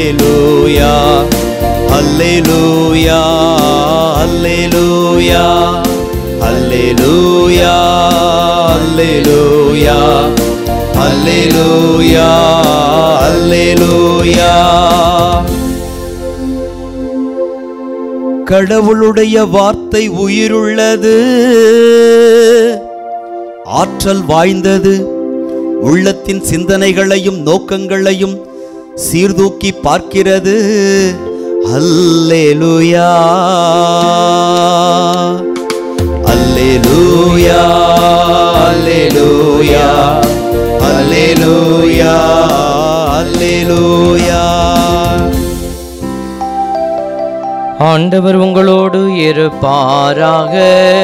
அல்லேலூயா அல்லேலூயா அல்லேலூயா அல்லேலூயா அல்லேலூயா அல்லேலூயா அல்லேலூயா கடவுளுடைய வார்த்தை உயிருள்ளது ஆற்றல் வாய்ந்தது உள்ளத்தின் சிந்தனைகளையும் நோக்கங்களையும் சீர்தூக்கி பார்க்கிறது அல்லேலூயா அல்லேலூயா அல்லேலூயா அல்லேலூயா அல்லேலூயா ஆண்டவர் உங்களோடு இருப்பாராக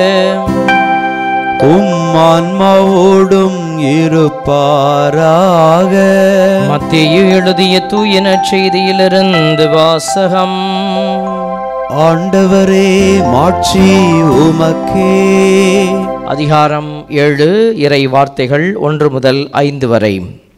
உம் ஆன்மாவோடும் இருப்பாராக மத்திய எழுதிய தூய நற்செய்தியிலிருந்து வாசகம் ஆண்டவரே மாட்சி உமக்கே அதிகாரம் ஏழு இறை வார்த்தைகள் ஒன்று முதல் ஐந்து வரை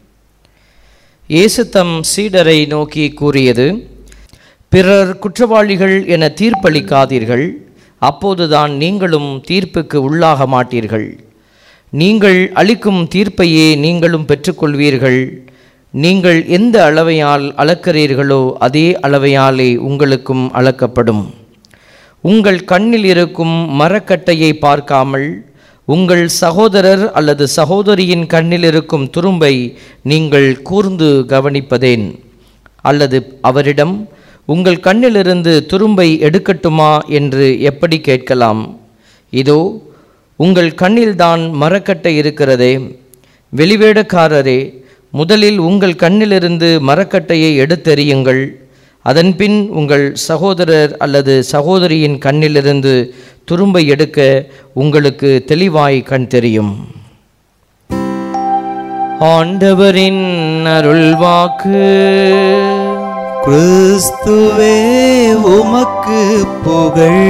இயேசு தம் சீடரை நோக்கி கூறியது பிறர் குற்றவாளிகள் என தீர்ப்பளிக்காதீர்கள் அப்போதுதான் நீங்களும் தீர்ப்புக்கு உள்ளாக மாட்டீர்கள் நீங்கள் அளிக்கும் தீர்ப்பையே நீங்களும் பெற்றுக்கொள்வீர்கள் நீங்கள் எந்த அளவையால் அளக்கிறீர்களோ அதே அளவையாலே உங்களுக்கும் அளக்கப்படும் உங்கள் கண்ணில் இருக்கும் மரக்கட்டையை பார்க்காமல் உங்கள் சகோதரர் அல்லது சகோதரியின் கண்ணில் இருக்கும் துரும்பை நீங்கள் கூர்ந்து கவனிப்பதேன் அல்லது அவரிடம் உங்கள் கண்ணிலிருந்து துரும்பை எடுக்கட்டுமா என்று எப்படி கேட்கலாம் இதோ உங்கள் கண்ணில்தான் மரக்கட்டை இருக்கிறதே வெளிவேடக்காரரே முதலில் உங்கள் கண்ணிலிருந்து மரக்கட்டையை எடுத்தெறியுங்கள் அதன்பின் உங்கள் சகோதரர் அல்லது சகோதரியின் கண்ணிலிருந்து துரும்பை எடுக்க உங்களுக்கு தெளிவாய் கண் தெரியும் ஆண்டவரின் அருள்வாக்கு கிறிஸ்துவே உமக்கு புகழ்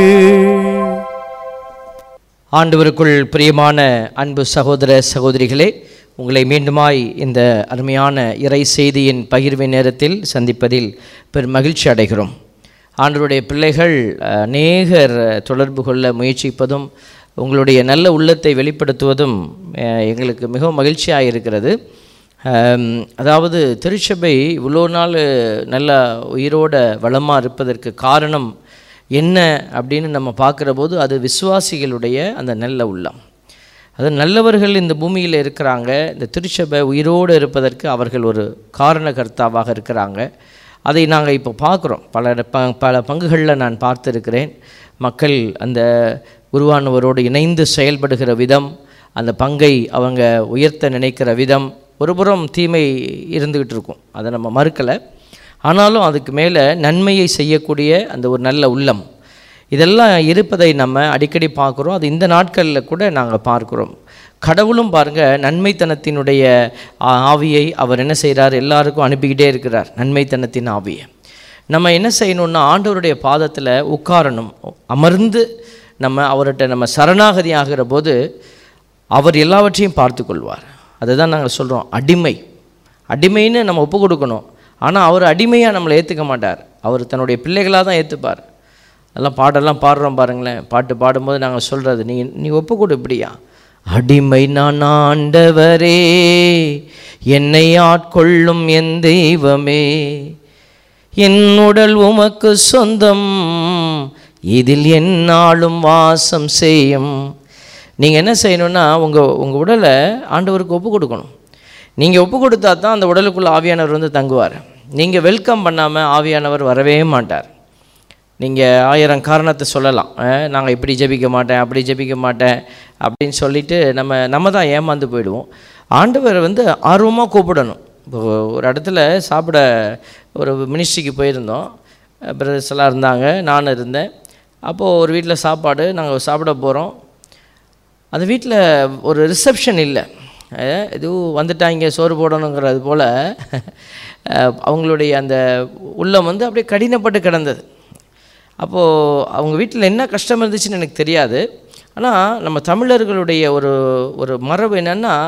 ஆண்டவருக்குள் பிரியமான அன்பு சகோதர சகோதரிகளே உங்களை மீண்டுமாய் இந்த அருமையான இறை செய்தியின் பகிர்வு நேரத்தில் சந்திப்பதில் பெரும் மகிழ்ச்சி அடைகிறோம் ஆண்டவருடைய பிள்ளைகள் அநேகர் தொடர்பு கொள்ள முயற்சிப்பதும் உங்களுடைய நல்ல உள்ளத்தை வெளிப்படுத்துவதும் அஹ், எங்களுக்கு மிகவும் மகிழ்ச்சியாக இருக்கிறது ஆம், அதாவது திருச்சபை இவ்வளோ நாள் நல்ல உயிரோட வளமாக இருப்பதற்கு காரணம் என்ன அப்படின்னு நம்ம பார்க்குற போது அது விசுவாசிகளுடைய அந்த நல்ல உள்ளம் அது நல்லவர்கள் இந்த பூமியில் இருக்கிறாங்க இந்த திருச்சபை உயிரோடு இருப்பதற்கு அவர்கள் ஒரு காரணகர்த்தாவாக இருக்கிறாங்க அதை நாங்கள் இப்போ பார்க்குறோம் பல ப பல பங்குகளில் நான் பார்த்துருக்கிறேன் மக்கள் அந்த குருவானவரோடு இணைந்து செயல்படுகிற விதம் அந்த பங்கை அவங்க உயர்த்த நினைக்கிற விதம் ஒருபுறம் தீமை இருந்துக்கிட்டு இருக்கும் அதை நம்ம மறுக்கலை ஆனாலும் அதுக்கு மேலே நன்மையை செய்யக்கூடிய அந்த ஒரு நல்ல உள்ளம் இதெல்லாம் இருப்பதை நம்ம அடிக்கடி பார்க்குறோம் அது இந்த நாட்களில் கூட நாங்கள் பார்க்குறோம் கடவுளும் பாருங்கள் நன்மைத்தனத்தினுடைய ஆ, ஆவியை அவர் என்ன செய்கிறார் எல்லாருக்கும் அனுப்பிக்கிட்டே இருக்கிறார் நன்மைத்தனத்தின் ஆவியை நம்ம என்ன செய்யணும்னா ஆண்டவருடைய பாதத்தில் உட்காரணும் அமர்ந்து நம்ம அவர்கிட்ட நம்ம சரணாகதி ஆகிற போது அவர் எல்லாவற்றையும் பார்த்து கொள்வார் அதுதான் நாங்கள் சொல்கிறோம் அடிமை அடிமைன்னு நம்ம ஒப்பு கொடுக்கணும் ஆனால் அவர் அடிமையாக நம்மளை ஏற்றுக்க மாட்டார் அவர் தன்னுடைய பிள்ளைகளாக தான் ஏற்றுப்பார் அதெல்லாம் பாடெல்லாம் பாடுறோம் பாருங்களேன் பாட்டு பாடும்போது நாங்கள் சொல்கிறது நீ நீ ஒப்பு கொடு இப்படியா அடிமை நான் ஆண்டவரே என்னை ஆட்கொள்ளும் என் தெய்வமே என் உடல் உமக்கு சொந்தம் இதில் எந்நாளும் வாசம் செய்யும் நீங்கள் என்ன செய்யணும்னா உங்கள் உங்கள் உடலை ஆண்டவருக்கு ஒப்பு கொடுக்கணும் நீங்கள் ஒப்பு கொடுத்தா தான் அந்த உடலுக்குள்ள ஆவியானவர் வந்து தங்குவார் நீங்கள் வெல்கம் பண்ணாமல் ஆவியானவர் வரவே மாட்டார் நீங்கள் ஆயிரம் காரணத்தை சொல்லலாம் நாங்கள் இப்படி ஜெபிக்க மாட்டேன் அப்படி ஜெபிக்க மாட்டேன் அப்படின்னு சொல்லிட்டு நம்ம நம்ம தான் ஏமாந்து போயிடுவோம் ஆண்டவர் வந்து ஆர்வமாக கூப்பிடணும் இப்போ ஒரு இடத்துல சாப்பிட ஒரு மினிஸ்ட்ரிக்கு போயிருந்தோம் பிரதர்ஸ் எல்லாம் இருந்தாங்க நானும் இருந்தேன் அப்போது ஒரு வீட்டில் சாப்பாடு நாங்கள் சாப்பிட போகிறோம் அந்த வீட்டில் ஒரு ரிசப்ஷன் இல்லை அஹ் எதுவும் வந்துட்டாங்க சோறு போடணுங்கிறது போல் அஹ் அவங்களுடைய அந்த உள்ளம் வந்து அப்படியே கடினப்பட்டு கிடந்தது அப்போது அவங்க வீட்டில் என்ன கஷ்டம் இருந்துச்சுன்னு எனக்கு தெரியாது ஆனால் நம்ம தமிழர்களுடைய ஒரு ஒரு மரபு என்னென்னா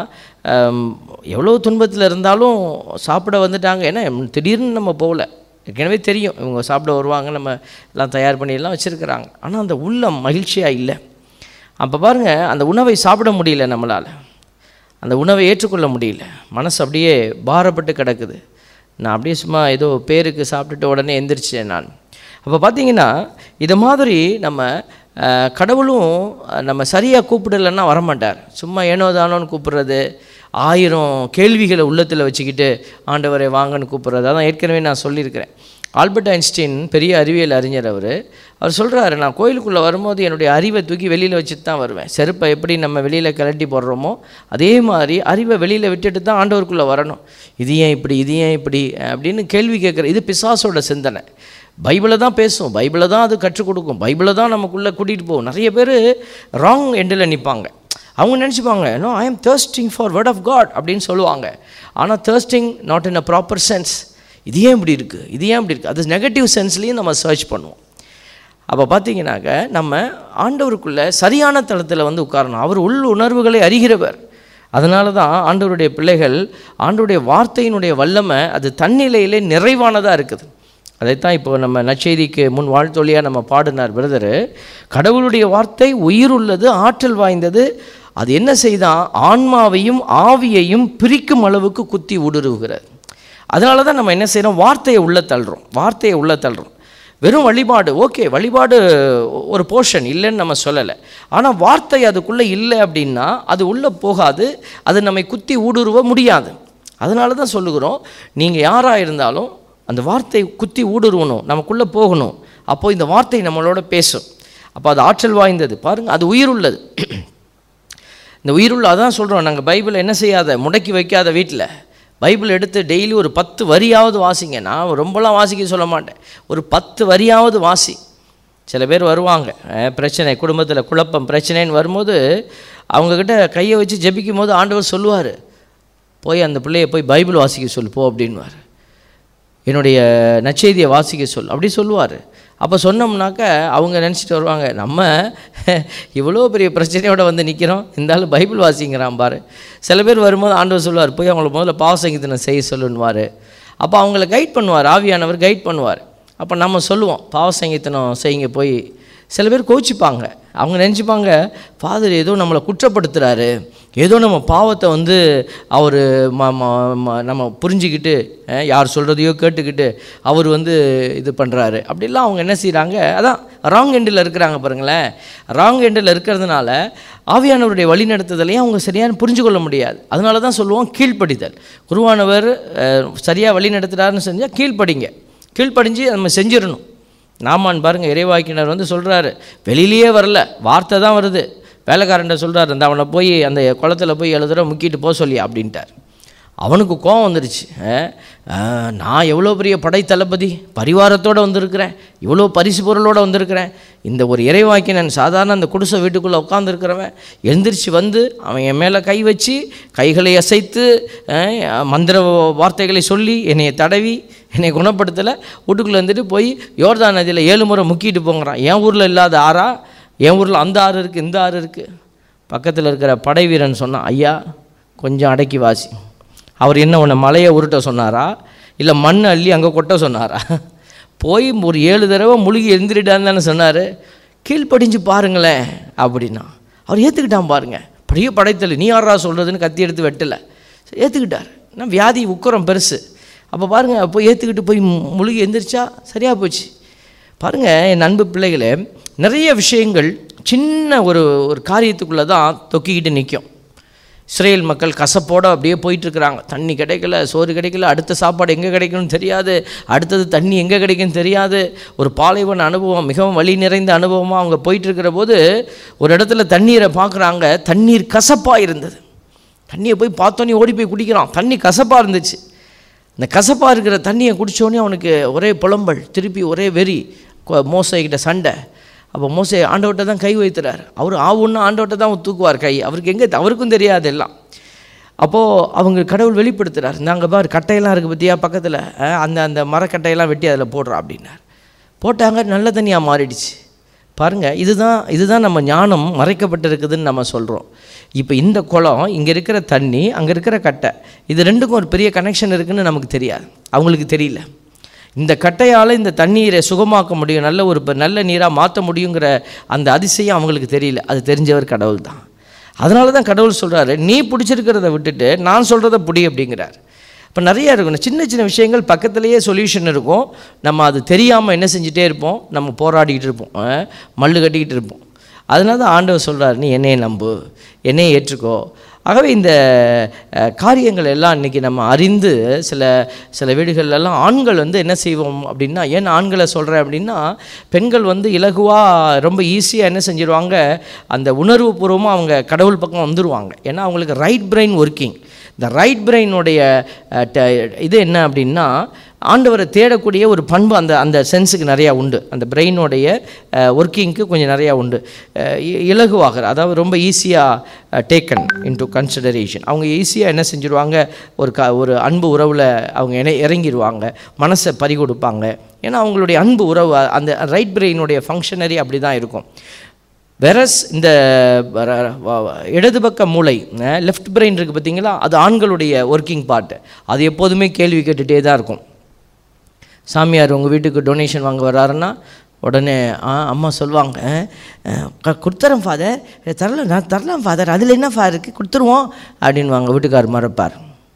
ஆம், எவ்வளோ துன்பத்தில் இருந்தாலும் சாப்பிட வந்துட்டாங்க ஏன்னா திடீர்னு நம்ம போகல ஏற்கனவே தெரியும் இவங்க சாப்பிட வருவாங்க நம்ம எல்லாம் தயார் பண்ணி எல்லாம் வச்சுருக்கிறாங்க ஆனால் அந்த உள்ளம் மகிழ்ச்சியாக இல்லை அப்போ பாருங்கள் அந்த உணவை சாப்பிட முடியல நம்மளால் அந்த உணவை ஏற்றுக்கொள்ள முடியல மனசு அப்படியே பாரப்பட்டு கிடக்குது நான் அப்படியே சும்மா ஏதோ பேருக்கு சாப்பிட்டுட்டு உடனே எந்திரிச்சேன் நான் அப்போ பார்த்தீங்கன்னா இதை மாதிரி நம்ம அஹ், கடவுளும் அஹ், நம்ம சரியாக கூப்பிடலைன்னா வரமாட்டார் சும்மா ஏனோ தானோன்னு கூப்பிடுறது ஆயிரம் கேள்விகளை உள்ளத்தில் வச்சுக்கிட்டு ஆண்டவரை வாங்கன்னு கூப்பிட்றது அதான் ஏற்கனவே நான் சொல்லியிருக்கிறேன் ஆல்பர்ட் ஐன்ஸ்டீன் பெரிய அறிவியல் அறிஞர் அவர் அவர் சொல்கிறாரு நான் கோயிலுக்குள்ளே வரும்போது என்னுடைய அறிவை தூக்கி வெளியில் வச்சுட்டு தான் வருவேன் செருப்பை எப்படி நம்ம வெளியில் கலட்டி போடுறோமோ அதே மாதிரி அறிவை வெளியில் விட்டுட்டு தான் ஆண்டவருக்குள்ளே வரணும் இது ஏன் இப்படி இது ஏன் இப்படி அப்படின்னு கேள்வி கேட்குற இது பிசாசோட சிந்தனை பைபிளை தான் பேசும் பைபிளை தான் அது கற்றுக் கொடுக்கும் பைபிளை தான் நமக்குள்ளே கூட்டிகிட்டு போகும் நிறைய பேர் ராங் எண்டில் நிற்பாங்க அவங்க நினச்சிப்பாங்க no I am thirsting for word of God அப்படின்னு சொல்லுவாங்க ஆனால் thirsting not in a proper sense இது ஏன் இப்படி இருக்குது இது ஏன் இப்படி இருக்குது அது நெகட்டிவ் சென்ஸ்லேயும் நம்ம சர்ச் பண்ணுவோம் அப்போ பார்த்தீங்கன்னாக்க நம்ம ஆண்டவருக்குள்ளே சரியான தளத்தில் வந்து உட்காரணும் அவர் உள் உணர்வுகளை அறிகிறவர் அதனால தான் ஆண்டவருடைய பிள்ளைகள் ஆண்டவருடைய வார்த்தையினுடைய வல்லமை அது தன்னிலையிலே நிறைவானதாக இருக்குது அதைத்தான் இப்போ நம்ம நற்செய்திக்கு முன் வாழ்த்தொழியாக நம்ம பாடினார் பிரதரு கடவுளுடைய வார்த்தை உயிர் உள்ளது ஆற்றல் வாய்ந்தது அது என்ன செய்தான் ஆன்மாவையும் ஆவியையும் பிரிக்கும் அளவுக்கு குத்தி ஊடுருவுகிறது அதனால தான் நம்ம என்ன செய்கிறோம் வார்த்தையை உள்ள தள்ளுறோம் வார்த்தையை உள்ள தள்ளுறோம் வெறும் வழிபாடு ஓகே வழிபாடு ஒரு போர்ஷன் இல்லைன்னு நம்ம சொல்லலை ஆனால் வார்த்தை அதுக்குள்ளே இல்லை அப்படின்னா அது உள்ளே போகாது அது நம்மை குத்தி ஊடுருவ முடியாது அதனால தான் சொல்லுகிறோம் நீங்கள் யாராக இருந்தாலும் அந்த வார்த்தை குத்தி ஊடுருவணும் நமக்குள்ளே போகணும் அப்போது இந்த வார்த்தை நம்மளோட பேசும் அப்போ அது ஆற்றல் வாய்ந்தது பாருங்கள் அது உயிர் உள்ளது இந்த உயிருள்ள அதான் சொல்கிறோம் நாங்கள் பைபிளை என்ன செய்யாத முடக்கி வைக்காத வீட்டில் பைபிள் எடுத்து டெய்லி ஒரு பத்து வரியாவது வாசிங்க நான் ரொம்பலாம் வாசிக்க சொல்ல மாட்டேன் ஒரு பத்து வரியாவது வாசி சில பேர் வருவாங்க அஹ், பிரச்சனை குடும்பத்தில் குழப்பம் பிரச்சனைன்னு வரும்போது அவங்கக்கிட்ட கையை வச்சு ஜெபிக்கும் போது ஆண்டவர் சொல்லுவார் போய் அந்த பிள்ளையை போய் பைபிள் வாசிக்க சொல்லு போ அப்படின்வார் என்னுடைய நற்செய்தியை வாசிக்க சொல் அப்படி சொல்லுவார் அப்போ சொன்னோம்னாக்க அவங்க நினச்சிட்டு வருவாங்க நம்ம இவ்வளோ பெரிய பிரச்சனையோட வந்து நிற்கிறோம் இந்த ஆள் பைபிள் வாசிங்கிறான் பாரு சில பேர் வரும்போது ஆண்டவர் சொல்லுவார் போய் அவங்கள முதல்ல பாவ சங்கீதனை செய்ய சொல்லுன்னுவார் அப்போ அவங்கள கைட் பண்ணுவார் ஆவியானவர் கைட் பண்ணுவார் அப்போ நம்ம சொல்லுவோம் பாவ சங்கீதனம் செய்யுங்க போய் சில பேர் கோச்சிப்பாங்க அவங்க நினச்சிப்பாங்க ஃபாதர் ஏதோ நம்மளை குற்றப்படுத்துகிறாரு ஏதோ நம்ம பாவத்தை வந்து அவர் ம ம- ம- நம்ம புரிஞ்சுக்கிட்டு அஹ், யார் சொல்கிறதையோ கேட்டுக்கிட்டு அவர் வந்து இது பண்ணுறாரு அப்படிலாம் அவங்க என்ன செய்கிறாங்க அதான் ராங் எண்டில் இருக்கிறாங்க பாருங்களேன் ராங் எண்டில் இருக்கிறதுனால ஆவியானவருடைய வழிநடத்துதலையும் அவங்க சரியான புரிஞ்சு கொள்ள முடியாது அதனால தான் சொல்லுவோம் கீழ்ப்படிதல் குருவானவர் சரியாக வழி நடத்துகிறாருன்னு செஞ்சால் கீழ்ப்படிங்க கீழ்ப்படிஞ்சு நம்ம செஞ்சிடணும் நாமான் பாருங்க இறைவாக்கினர் வந்து சொல்கிறாரு வெளியிலேயே வரல வார்த்தை தான் வருது வேலைக்காரன்ட்ட சொல்கிறாரு அந்த அவனை போய் அந்த குளத்துல போய் ஏழு தடவை முக்கிட்டு போக சொல்லி அப்படின்ட்டார் அவனுக்கு கோவம் வந்துருச்சு அஹ், அஹ், நான் எவ்வளோ பெரிய படை தளபதி பரிவாரத்தோடு வந்திருக்கிறேன் இவ்வளோ பரிசு பொருளோடு வந்திருக்கிறேன் இந்த ஒரு இறைவாக்கினன் சாதாரண அந்த குடிசை வீட்டுக்குள்ளே உட்காந்துருக்கிறவன் எழுந்திரிச்சு வந்து அவன் என் மேலே கை வச்சு கைகளை அசைத்து அஹ், மந்திர வார்த்தைகளை சொல்லி என்னைய தடவி என்னை குணப்படுத்தலை வீட்டுக்குள்ளே வந்துட்டு போய் யோர்தான் நதியில் ஏழு முறை முக்கிட்டு போங்கிறான் என் ஊரில் இல்லாத ஆறா என் ஊரில் அந்த ஆறு இருக்குது இந்த ஆறு இருக்குது பக்கத்தில் இருக்கிற படை வீரன் சொன்னான் ஐயா கொஞ்சம் அடக்கி வாசி அவர் என்ன உன்னை மலையை உருட்ட சொன்னாரா இல்லை மண் அள்ளி அங்கே கொட்ட சொன்னாரா போய் ஒரு ஏழு தடவை முழுகி எழுந்திரிட்டான்னு தானே சொன்னார் கீழ்ப்படிஞ்சு பாருங்களேன் அப்படின்னா அவர் ஏற்றுக்கிட்டான் பாருங்க பெரிய படைத்தல் நீ யாரா சொல்கிறதுன்னு கத்தி எடுத்து வெட்டலை ஏற்றுக்கிட்டார் நான் வியாதி உக்கரம் பெருசு அப்போ பாருங்கள் போய் ஏற்றுக்கிட்டு போய் மு- முழுகி எந்திரிச்சா சரியாக போச்சு பாருங்கள் என் அன்பு பிள்ளைகளே நிறைய விஷயங்கள் சின்ன ஒரு ஒரு காரியத்துக்குள்ளே தான் தொக்கிக்கிட்டு நிற்கும் இஸ்ரேல் மக்கள் கசப்போடு அப்படியே போயிட்டுருக்குறாங்க தண்ணி கிடைக்கல சோறு கிடைக்கல அடுத்த சாப்பாடு எங்கே கிடைக்கும்னு தெரியாது அடுத்தது தண்ணி எங்கே கிடைக்கும்னு தெரியாது ஒரு பாலைவன அனுபவம் மிகவும் வலி நிறைந்த அனுபவமாக அவங்க போயிட்டுருக்கிற போது ஒரு இடத்துல தண்ணீரை பார்க்குறாங்க தண்ணீர் கசப்பாக இருந்தது தண்ணியை போய் பார்த்தோன்னே ஓடி போய் குடிக்கிறான் தண்ணி கசப்பாக இருந்துச்சு இந்த கசப்பாக இருக்கிற தண்ணியை குடித்தோடனே அவனுக்கு ஒரே புலம்பல் திருப்பி ஒரே வெறி கொ- மோசைக்கிட்ட சண்டை அப்போ மோசை ஆண்டவர்கிட்ட தான் கை வைத்துறார் அவர் ஆவுன்னா ஆண்டவர்கிட்ட தான் தூக்குவார் கை அவருக்கு எங்கே அவருக்கும் தெரியாது எல்லாம் அப்போது அவங்க கடவுள் வெளிப்படுத்துகிறார் நாங்கள் பாரு கட்டையெல்லாம் இருக்குது பற்றியா பக்கத்தில் அந்த அந்த மரக்கட்டையெல்லாம் வெட்டி அதில் போடுறா அப்படின்னார் போட்டாங்க நல்ல தண்ணியாக மாறிடுச்சு பாருங்கள் இதுதான் இதுதான் நம்ம ஞானம் மறைக்கப்பட்டிருக்குதுன்னு நம்ம சொல்கிறோம் இப்போ இந்த குளம் இங்கே இருக்கிற தண்ணி அங்கே இருக்கிற கட்டை இது ரெண்டுக்கும் ஒரு பெரிய கனெக்ஷன் இருக்குன்னு நமக்கு தெரியாது அவங்களுக்கு தெரியல இந்த கட்டையால் இந்த தண்ணீரை சுகமாக்க முடியும் நல்ல ஒரு ப- நல்ல நீராக மாற்ற முடியுங்கிற அந்த அதிசயம் அவங்களுக்கு தெரியல அது தெரிஞ்சவர் கடவுள் தான் அதனால தான் கடவுள் சொல்கிறாரு நீ பிடிச்சிருக்கிறத விட்டுட்டு நான் சொல்கிறத பிடி அப்படிங்கிறார் இப்போ நிறைய இருக்கும் சின்ன சின்ன விஷயங்கள் பக்கத்துலேயே சொல்யூஷன் இருக்கும் நம்ம அது தெரியாமல் என்ன செஞ்சுட்டே இருப்போம் நம்ம போராடிக்கிட்டு இருப்போம் அஹ், மல்லு கட்டிக்கிட்டு இருப்போம் அதனால தான் ஆண்டவர் சொல்கிறார் நீ என்னையை நம்பு என்னையை ஏற்றுக்கோ ஆகவே இந்த அஹ், காரியங்கள் எல்லாம் இன்றைக்கி நம்ம அறிந்து சில சில வீடுகள்லாம் ஆண்கள் வந்து என்ன செய்வோம் அப்படின்னா ஏன் ஆண்களை சொல்கிறேன் அப்படின்னா பெண்கள் வந்து இலகுவாக ரொம்ப ஈஸியாக என்ன செஞ்சிருவாங்க அந்த உணர்வுபூர்வமாக அவங்க கடவுள் பக்கம் வந்துடுவாங்க ஏன்னா அவங்களுக்கு ரைட் பிரெயின் ஒர்க்கிங் இந்த ரைட் பிரெயினுடைய இது என்ன அப்படின்னா ஆண்டவரை தேடக்கூடிய ஒரு பண்பு அந்த அந்த சென்ஸுக்கு நிறையா உண்டு அந்த பிரெயினுடைய ஒர்க்கிங்க்கு கொஞ்சம் நிறையா உண்டு அஹ் இ- இலகுவாக அதாவது ரொம்ப ஈஸியாக டேக்கன் இன்டு கன்சிடரேஷன் அவங்க ஈஸியாக என்ன செஞ்சுருவாங்க ஒரு க ஒரு அன்பு உறவில் அவங்க இணை இறங்கிடுவாங்க மனசை பறி கொடுப்பாங்க ஏன்னா அவங்களுடைய அன்பு உறவு அந்த ரைட் பிரெயினுடைய ஃபங்க்ஷனரி அப்படி தான் இருக்கும் வெரஸ் இந்த ர- வ- வ- இடது பக்க மூளை லெஃப்ட் பிரெயின் இருக்குது பார்த்தீங்களா அது ஆண்களுடைய ஒர்க்கிங் பார்ட் அது எப்போதுமே கேள்வி கேட்டுகிட்டே தான் இருக்கும் சாமியார் உங்கள் வீட்டுக்கு டொனேஷன் வாங்க வர்றாருன்னா உடனே ஆ அம்மா சொல்லுவாங்க "அஹ், க- கொடுத்துறேன் ஃபாதர் தரல நான் தரலாம் ஃபாதர் அதில் என்ன ஃபா இருக்குது கொடுத்துருவோம் அப்படின்னு வாங்க வீட்டுக்கார் மறப்பார்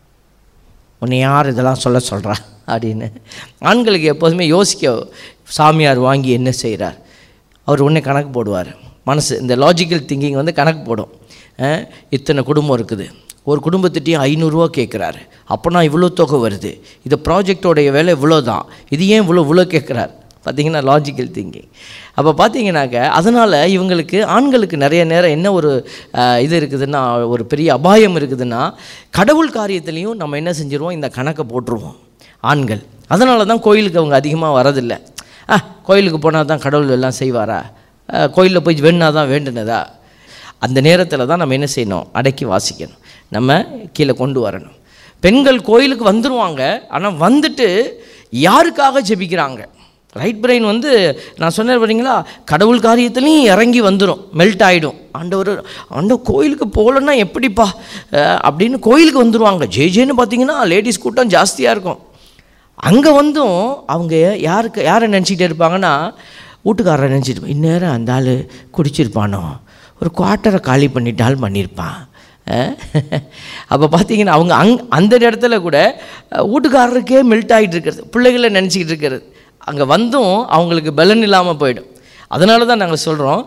உன்னை யார் இதெல்லாம் சொல்ல சொல்கிறா அப்படின்னு ஆண்களுக்கு எப்போதுமே யோசிக்க சாமியார் வாங்கி என்ன செய்கிறார் அவர் உடனே கணக்கு போடுவார் மனசு இந்த லாஜிக்கல் திங்கிங் வந்து கணக்கு போடும் அஹ், இத்தனை குடும்பம் இருக்குது ஒரு குடும்பத்திட்டையும் ஐநூறுரூவா கேட்குறாரு அப்போனா இவ்வளோ தொகை வருது இது ப்ராஜெக்டோடைய வேலை இவ்வளோ தான் இது ஏன் இவ்வளோ இவ்வளோ கேட்குறாரு பார்த்தீங்கன்னா லாஜிக்கல் திங்கிங் அப்போ பார்த்தீங்கன்னாக்க அதனால் இவங்களுக்கு ஆண்களுக்கு நிறைய நேரம் என்ன ஒரு அஹ், இது இருக்குதுன்னா ஒரு பெரிய அபாயம் இருக்குதுன்னா கடவுள் காரியத்துலேயும் நம்ம என்ன செஞ்சுருவோம் இந்த கணக்கை போட்டுருவோம் ஆண்கள் அதனால தான் கோயிலுக்கு அவங்க அதிகமாக வரதில்லை ஆ கோயிலுக்கு போனால் தான் கடவுள் எல்லாம் செய்வாரா கோயிலில் போய் வேணுனா தான் வேண்டுனதா அந்த நேரத்தில் தான் நம்ம என்ன செய்யணும் அடக்கி வாசிக்கணும் நம்ம கீழே கொண்டு வரணும் பெண்கள் கோயிலுக்கு வந்துருவாங்க ஆனால் வந்துட்டு யாருக்காக ஜெபிக்கிறாங்க ரைட் பிரெயின் வந்து நான் சொன்னேன் பார்த்தீங்களா கடவுள் காரியத்துலேயும் இறங்கி வந்துடும் மெல்ட் ஆகிடும் ஆண்டவர் ஆண்ட கோயிலுக்கு போகலன்னா எப்படிப்பா அஹ், அப்படின்னு கோயிலுக்கு வந்துடுவாங்க ஜே ஜேன்னு பார்த்தீங்கன்னா லேடிஸ் கூட்டம் ஜாஸ்தியாக இருக்கும் அங்கே வந்தும் அவங்க யாருக்கு யாரை நினச்சிக்கிட்டே இருப்பாங்கன்னா வீட்டுக்காரரை நினச்சிட்டு இந்நேரம் அந்த ஆள் குடிச்சிருப்பானோ ஒரு குவார்ட்டரை காலி பண்ணிட்டால் பண்ணியிருப்பான் அப்போ பார்த்தீங்கன்னா அவங்க அங் அந்த இடத்துல கூட அஹ், வீட்டுக்காரருக்கே மெல்ட் ஆகிட்டு இருக்கிறது பிள்ளைகளை நினச்சிக்கிட்டு இருக்கிறது அங்கே வந்தும் அவங்களுக்கு பலன் இல்லாமல் போயிடும் அதனால தான் நாங்கள் சொல்கிறோம்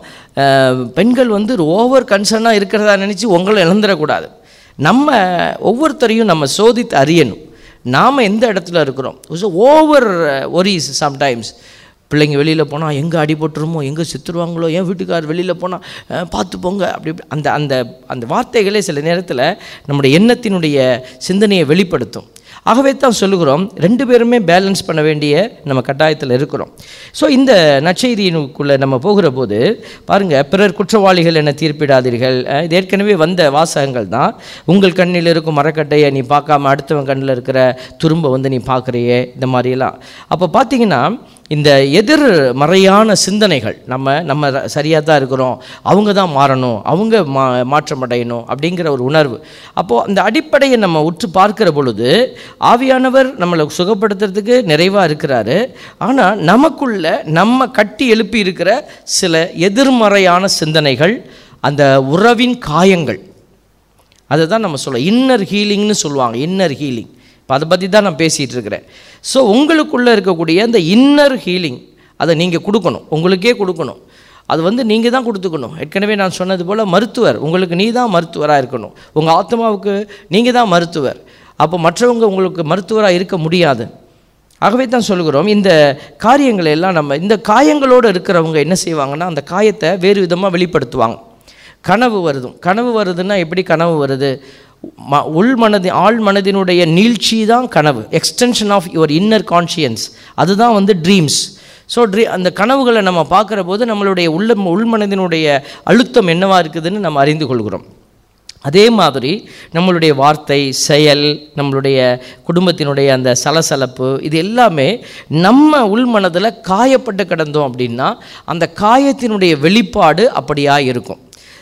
பெண்கள் வந்து ஓவர் கன்சர்னாக இருக்கிறதா நினச்சி உங்களை இழந்துடக்கூடாது நம்ம ஒவ்வொருத்தரையும் நம்ம சோதித்து அறியணும் நாம் எந்த இடத்துல இருக்கிறோம் ஓவர் ஒரிஸ் சம்டைம்ஸ் பிள்ளைங்க வெளியில் போனால் எங்கே அடிபட்டுருமோ எங்கே செத்துருவாங்களோ என் வீட்டுக்கார் வெளியில் போனால் பார்த்து போங்க அப்படி இப்படி அந்த அந்த அந்த வார்த்தைகளே சில நேரத்தில் நம்முடைய எண்ணத்தினுடைய சிந்தனையை வெளிப்படுத்தும் ஆகவே தான் சொல்லுகிறோம் ரெண்டு பேருமே பேலன்ஸ் பண்ண வேண்டிய நம்ம கட்டாயத்தில் இருக்கிறோம் ஸோ இந்த நற்செய்தியினுக்குள்ளே நம்ம போகிற போது பாருங்கள் பிறர் குற்றவாளிகள் என தீர்ப்பிடாதீர்கள் அஹ் இது ஏற்கனவே வந்த வாசகங்கள் தான் உங்கள் கண்ணில் இருக்கும் மரக்கட்டையை நீ பார்க்காம அடுத்தவன் கண்ணில் இருக்கிற துரும்பை வந்து நீ பார்க்குறியே இந்த மாதிரியெல்லாம் அப்போ பார்த்தீங்கன்னா இந்த எதிர் மறையான சிந்தனைகள் நம்ம நம்ம சரியாக தான் இருக்கிறோம் அவங்க தான் மாறணும் அவங்க மா மாற்றம் அடையணும் அப்படிங்கிற ஒரு உணர்வு அப்போது அந்த அடிப்படையை நம்ம உற்று பார்க்கிற பொழுது ஆவியானவர் நம்மளை சுகப்படுத்துறதுக்கு நிறைவாக இருக்கிறாரு ஆனால் நமக்குள்ள நம்ம கட்டி எழுப்பி இருக்கிற சில எதிர்மறையான சிந்தனைகள் அந்த உறவின் காயங்கள் அதை தான் நம்ம சொல்ல இன்னர் ஹீலிங்னு சொல்லுவாங்க இன்னர் ஹீலிங் இப்போ அதை பற்றி தான் நான் பேசிகிட்டு இருக்கிறேன் ஸோ உங்களுக்குள்ளே இருக்கக்கூடிய அந்த இன்னர் ஹீலிங் அதை நீங்கள் கொடுக்கணும் உங்களுக்கே கொடுக்கணும் அது வந்து நீங்கள் தான் கொடுத்துக்கணும் ஏற்கனவே நான் சொன்னது போல் மருத்துவர் உங்களுக்கு நீ தான் மருத்துவராக இருக்கணும் உங்கள் ஆத்மாவுக்கு நீங்கள் தான் மருத்துவர் அப்போ மற்றவங்க உங்களுக்கு மருத்துவராக இருக்க முடியாது ஆகவே தான் சொல்லுகிறோம் இந்த காரியங்களை எல்லாம் நம்ம இந்த காயங்களோடு இருக்கிறவங்க என்ன செய்வாங்கன்னா அந்த காயத்தை வேறு விதமாக வெளிப்படுத்துவாங்க கனவு வருதும் கனவு வருதுன்னா எப்படி கனவு வருது ம உள் மனது ஆழ் மனதினுடைய நீழ்ச்சி தான் கனவு extension of your inner conscience அதுதான் வந்து ட்ரீம்ஸ் ஸோ ட்ரீ அந்த கனவுகளை நம்ம பார்க்குற போது நம்மளுடைய உள்ள உள்மனதினுடைய அழுத்தம் என்னவா இருக்குதுன்னு நம்ம அறிந்து கொள்கிறோம் அதே மாதிரி நம்மளுடைய வார்த்தை செயல் நம்மளுடைய குடும்பத்தினுடைய அந்த சலசலப்பு இது எல்லாமே நம்ம உள்மனதில் காயப்பட்டு கிடந்தோம் அப்படின்னா அந்த காயத்தினுடைய வெளிப்பாடு அப்படியா இருக்கும்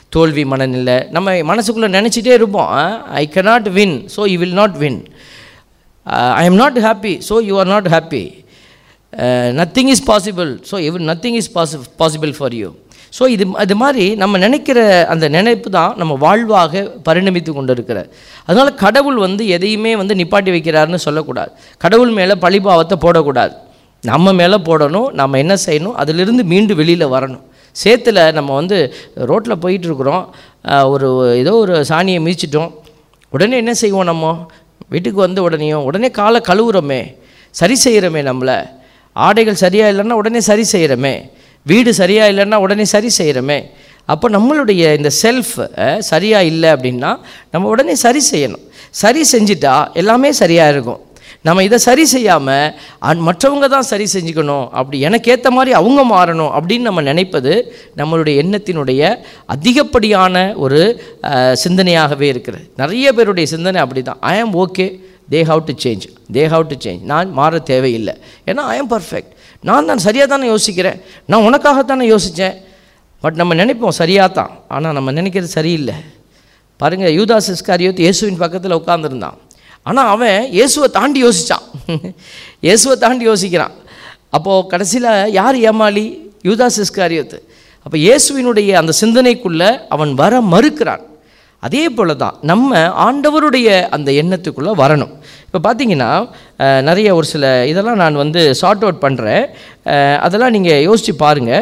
தோல்வி மனநிலை நம்ம மனசுக்குள்ளே நினச்சிட்டே இருப்போம் I cannot win so you will not win I am not happy so you are not happy nothing is possible so எவ் nothing is possi possible for you so இது அது மாதிரி நம்ம நினைக்கிற அந்த நினைப்பு தான் நம்ம வாழ்வாக பரிணமித்து கொண்டு இருக்கிறார் அதனால் கடவுள் வந்து எதையுமே வந்து நிப்பாட்டி வைக்கிறாருன்னு சொல்லக்கூடாது கடவுள் மேலே பழிபாவத்தை போடக்கூடாது நம்ம மேலே போடணும் நம்ம என்ன செய்யணும் அதிலிருந்து மீண்டு வெளியில் வரணும் சேத்துல நம்ம வந்து ரோட்டில் போயிட்டுருக்குறோம் ஒரு ஏதோ ஒரு சாணியை மிதிச்சிட்டோம் உடனே என்ன செய்வோம் நம்ம வீட்டுக்கு வந்த உடனேயும் உடனே காலை கழுவுறோமே சரி செய்கிறோமே நம்மளை ஆடைகள் சரியாக இல்லைன்னா உடனே சரி செய்கிறோமே வீடு சரியாக இல்லைன்னா உடனே சரி செய்கிறோமே அப்போ நம்மளுடைய இந்த செல்ஃப் சரியாக இல்லை அப்படின்னா நம்ம உடனே சரி செய்யணும் சரி செஞ்சிட்டா எல்லாமே சரியாக இருக்கும் நம்ம இதை சரி செய்யாமல் மற்றவங்க தான் சரி செஞ்சுக்கணும் அப்படி எனக்கு ஏற்ற மாதிரி அவங்க மாறணும் அப்படின்னு நம்ம நினைப்பது நம்மளுடைய எண்ணத்தினுடைய அதிகப்படியான ஒரு அஹ், சிந்தனையாகவே இருக்கிறது நிறைய பேருடைய சிந்தனை அப்படி தான் I am okay they have to change they have to change நான் மாற தேவையில்லை ஏன்னா ஐ ஆம் பர்ஃபெக்ட் நான் தான் சரியாக தானே யோசிக்கிறேன் நான் உனக்காகத்தானே யோசித்தேன் பட் நம்ம நினைப்போம் சரியாக தான் ஆனால் நம்ம நினைக்கிறது சரியில்லை பாருங்கள் யூதாஸ் இஸ்காரியோத் இயேசுவின் பக்கத்தில் உட்காந்துருந்தான் ஆனால் அவன் இயேசுவை தாண்டி யோசித்தான் இயேசுவை தாண்டி யோசிக்கிறான் அப்போது கடைசியில் யார் ஏமாளி யூதாஸ் இஸ்காரியோத்து அப்போ இயேசுவினுடைய அந்த சிந்தனைக்குள்ளே அவன் வர மறுக்கிறான் அதே போல தான் நம்ம ஆண்டவருடைய அந்த எண்ணத்துக்குள்ளே வரணும் இப்போ பார்த்தீங்கன்னா அஹ், நிறைய ஒரு சில இதெல்லாம் நான் வந்து சார்ட் அவுட் பண்ணுறேன் அதெல்லாம் நீங்கள் யோசித்து பாருங்கள்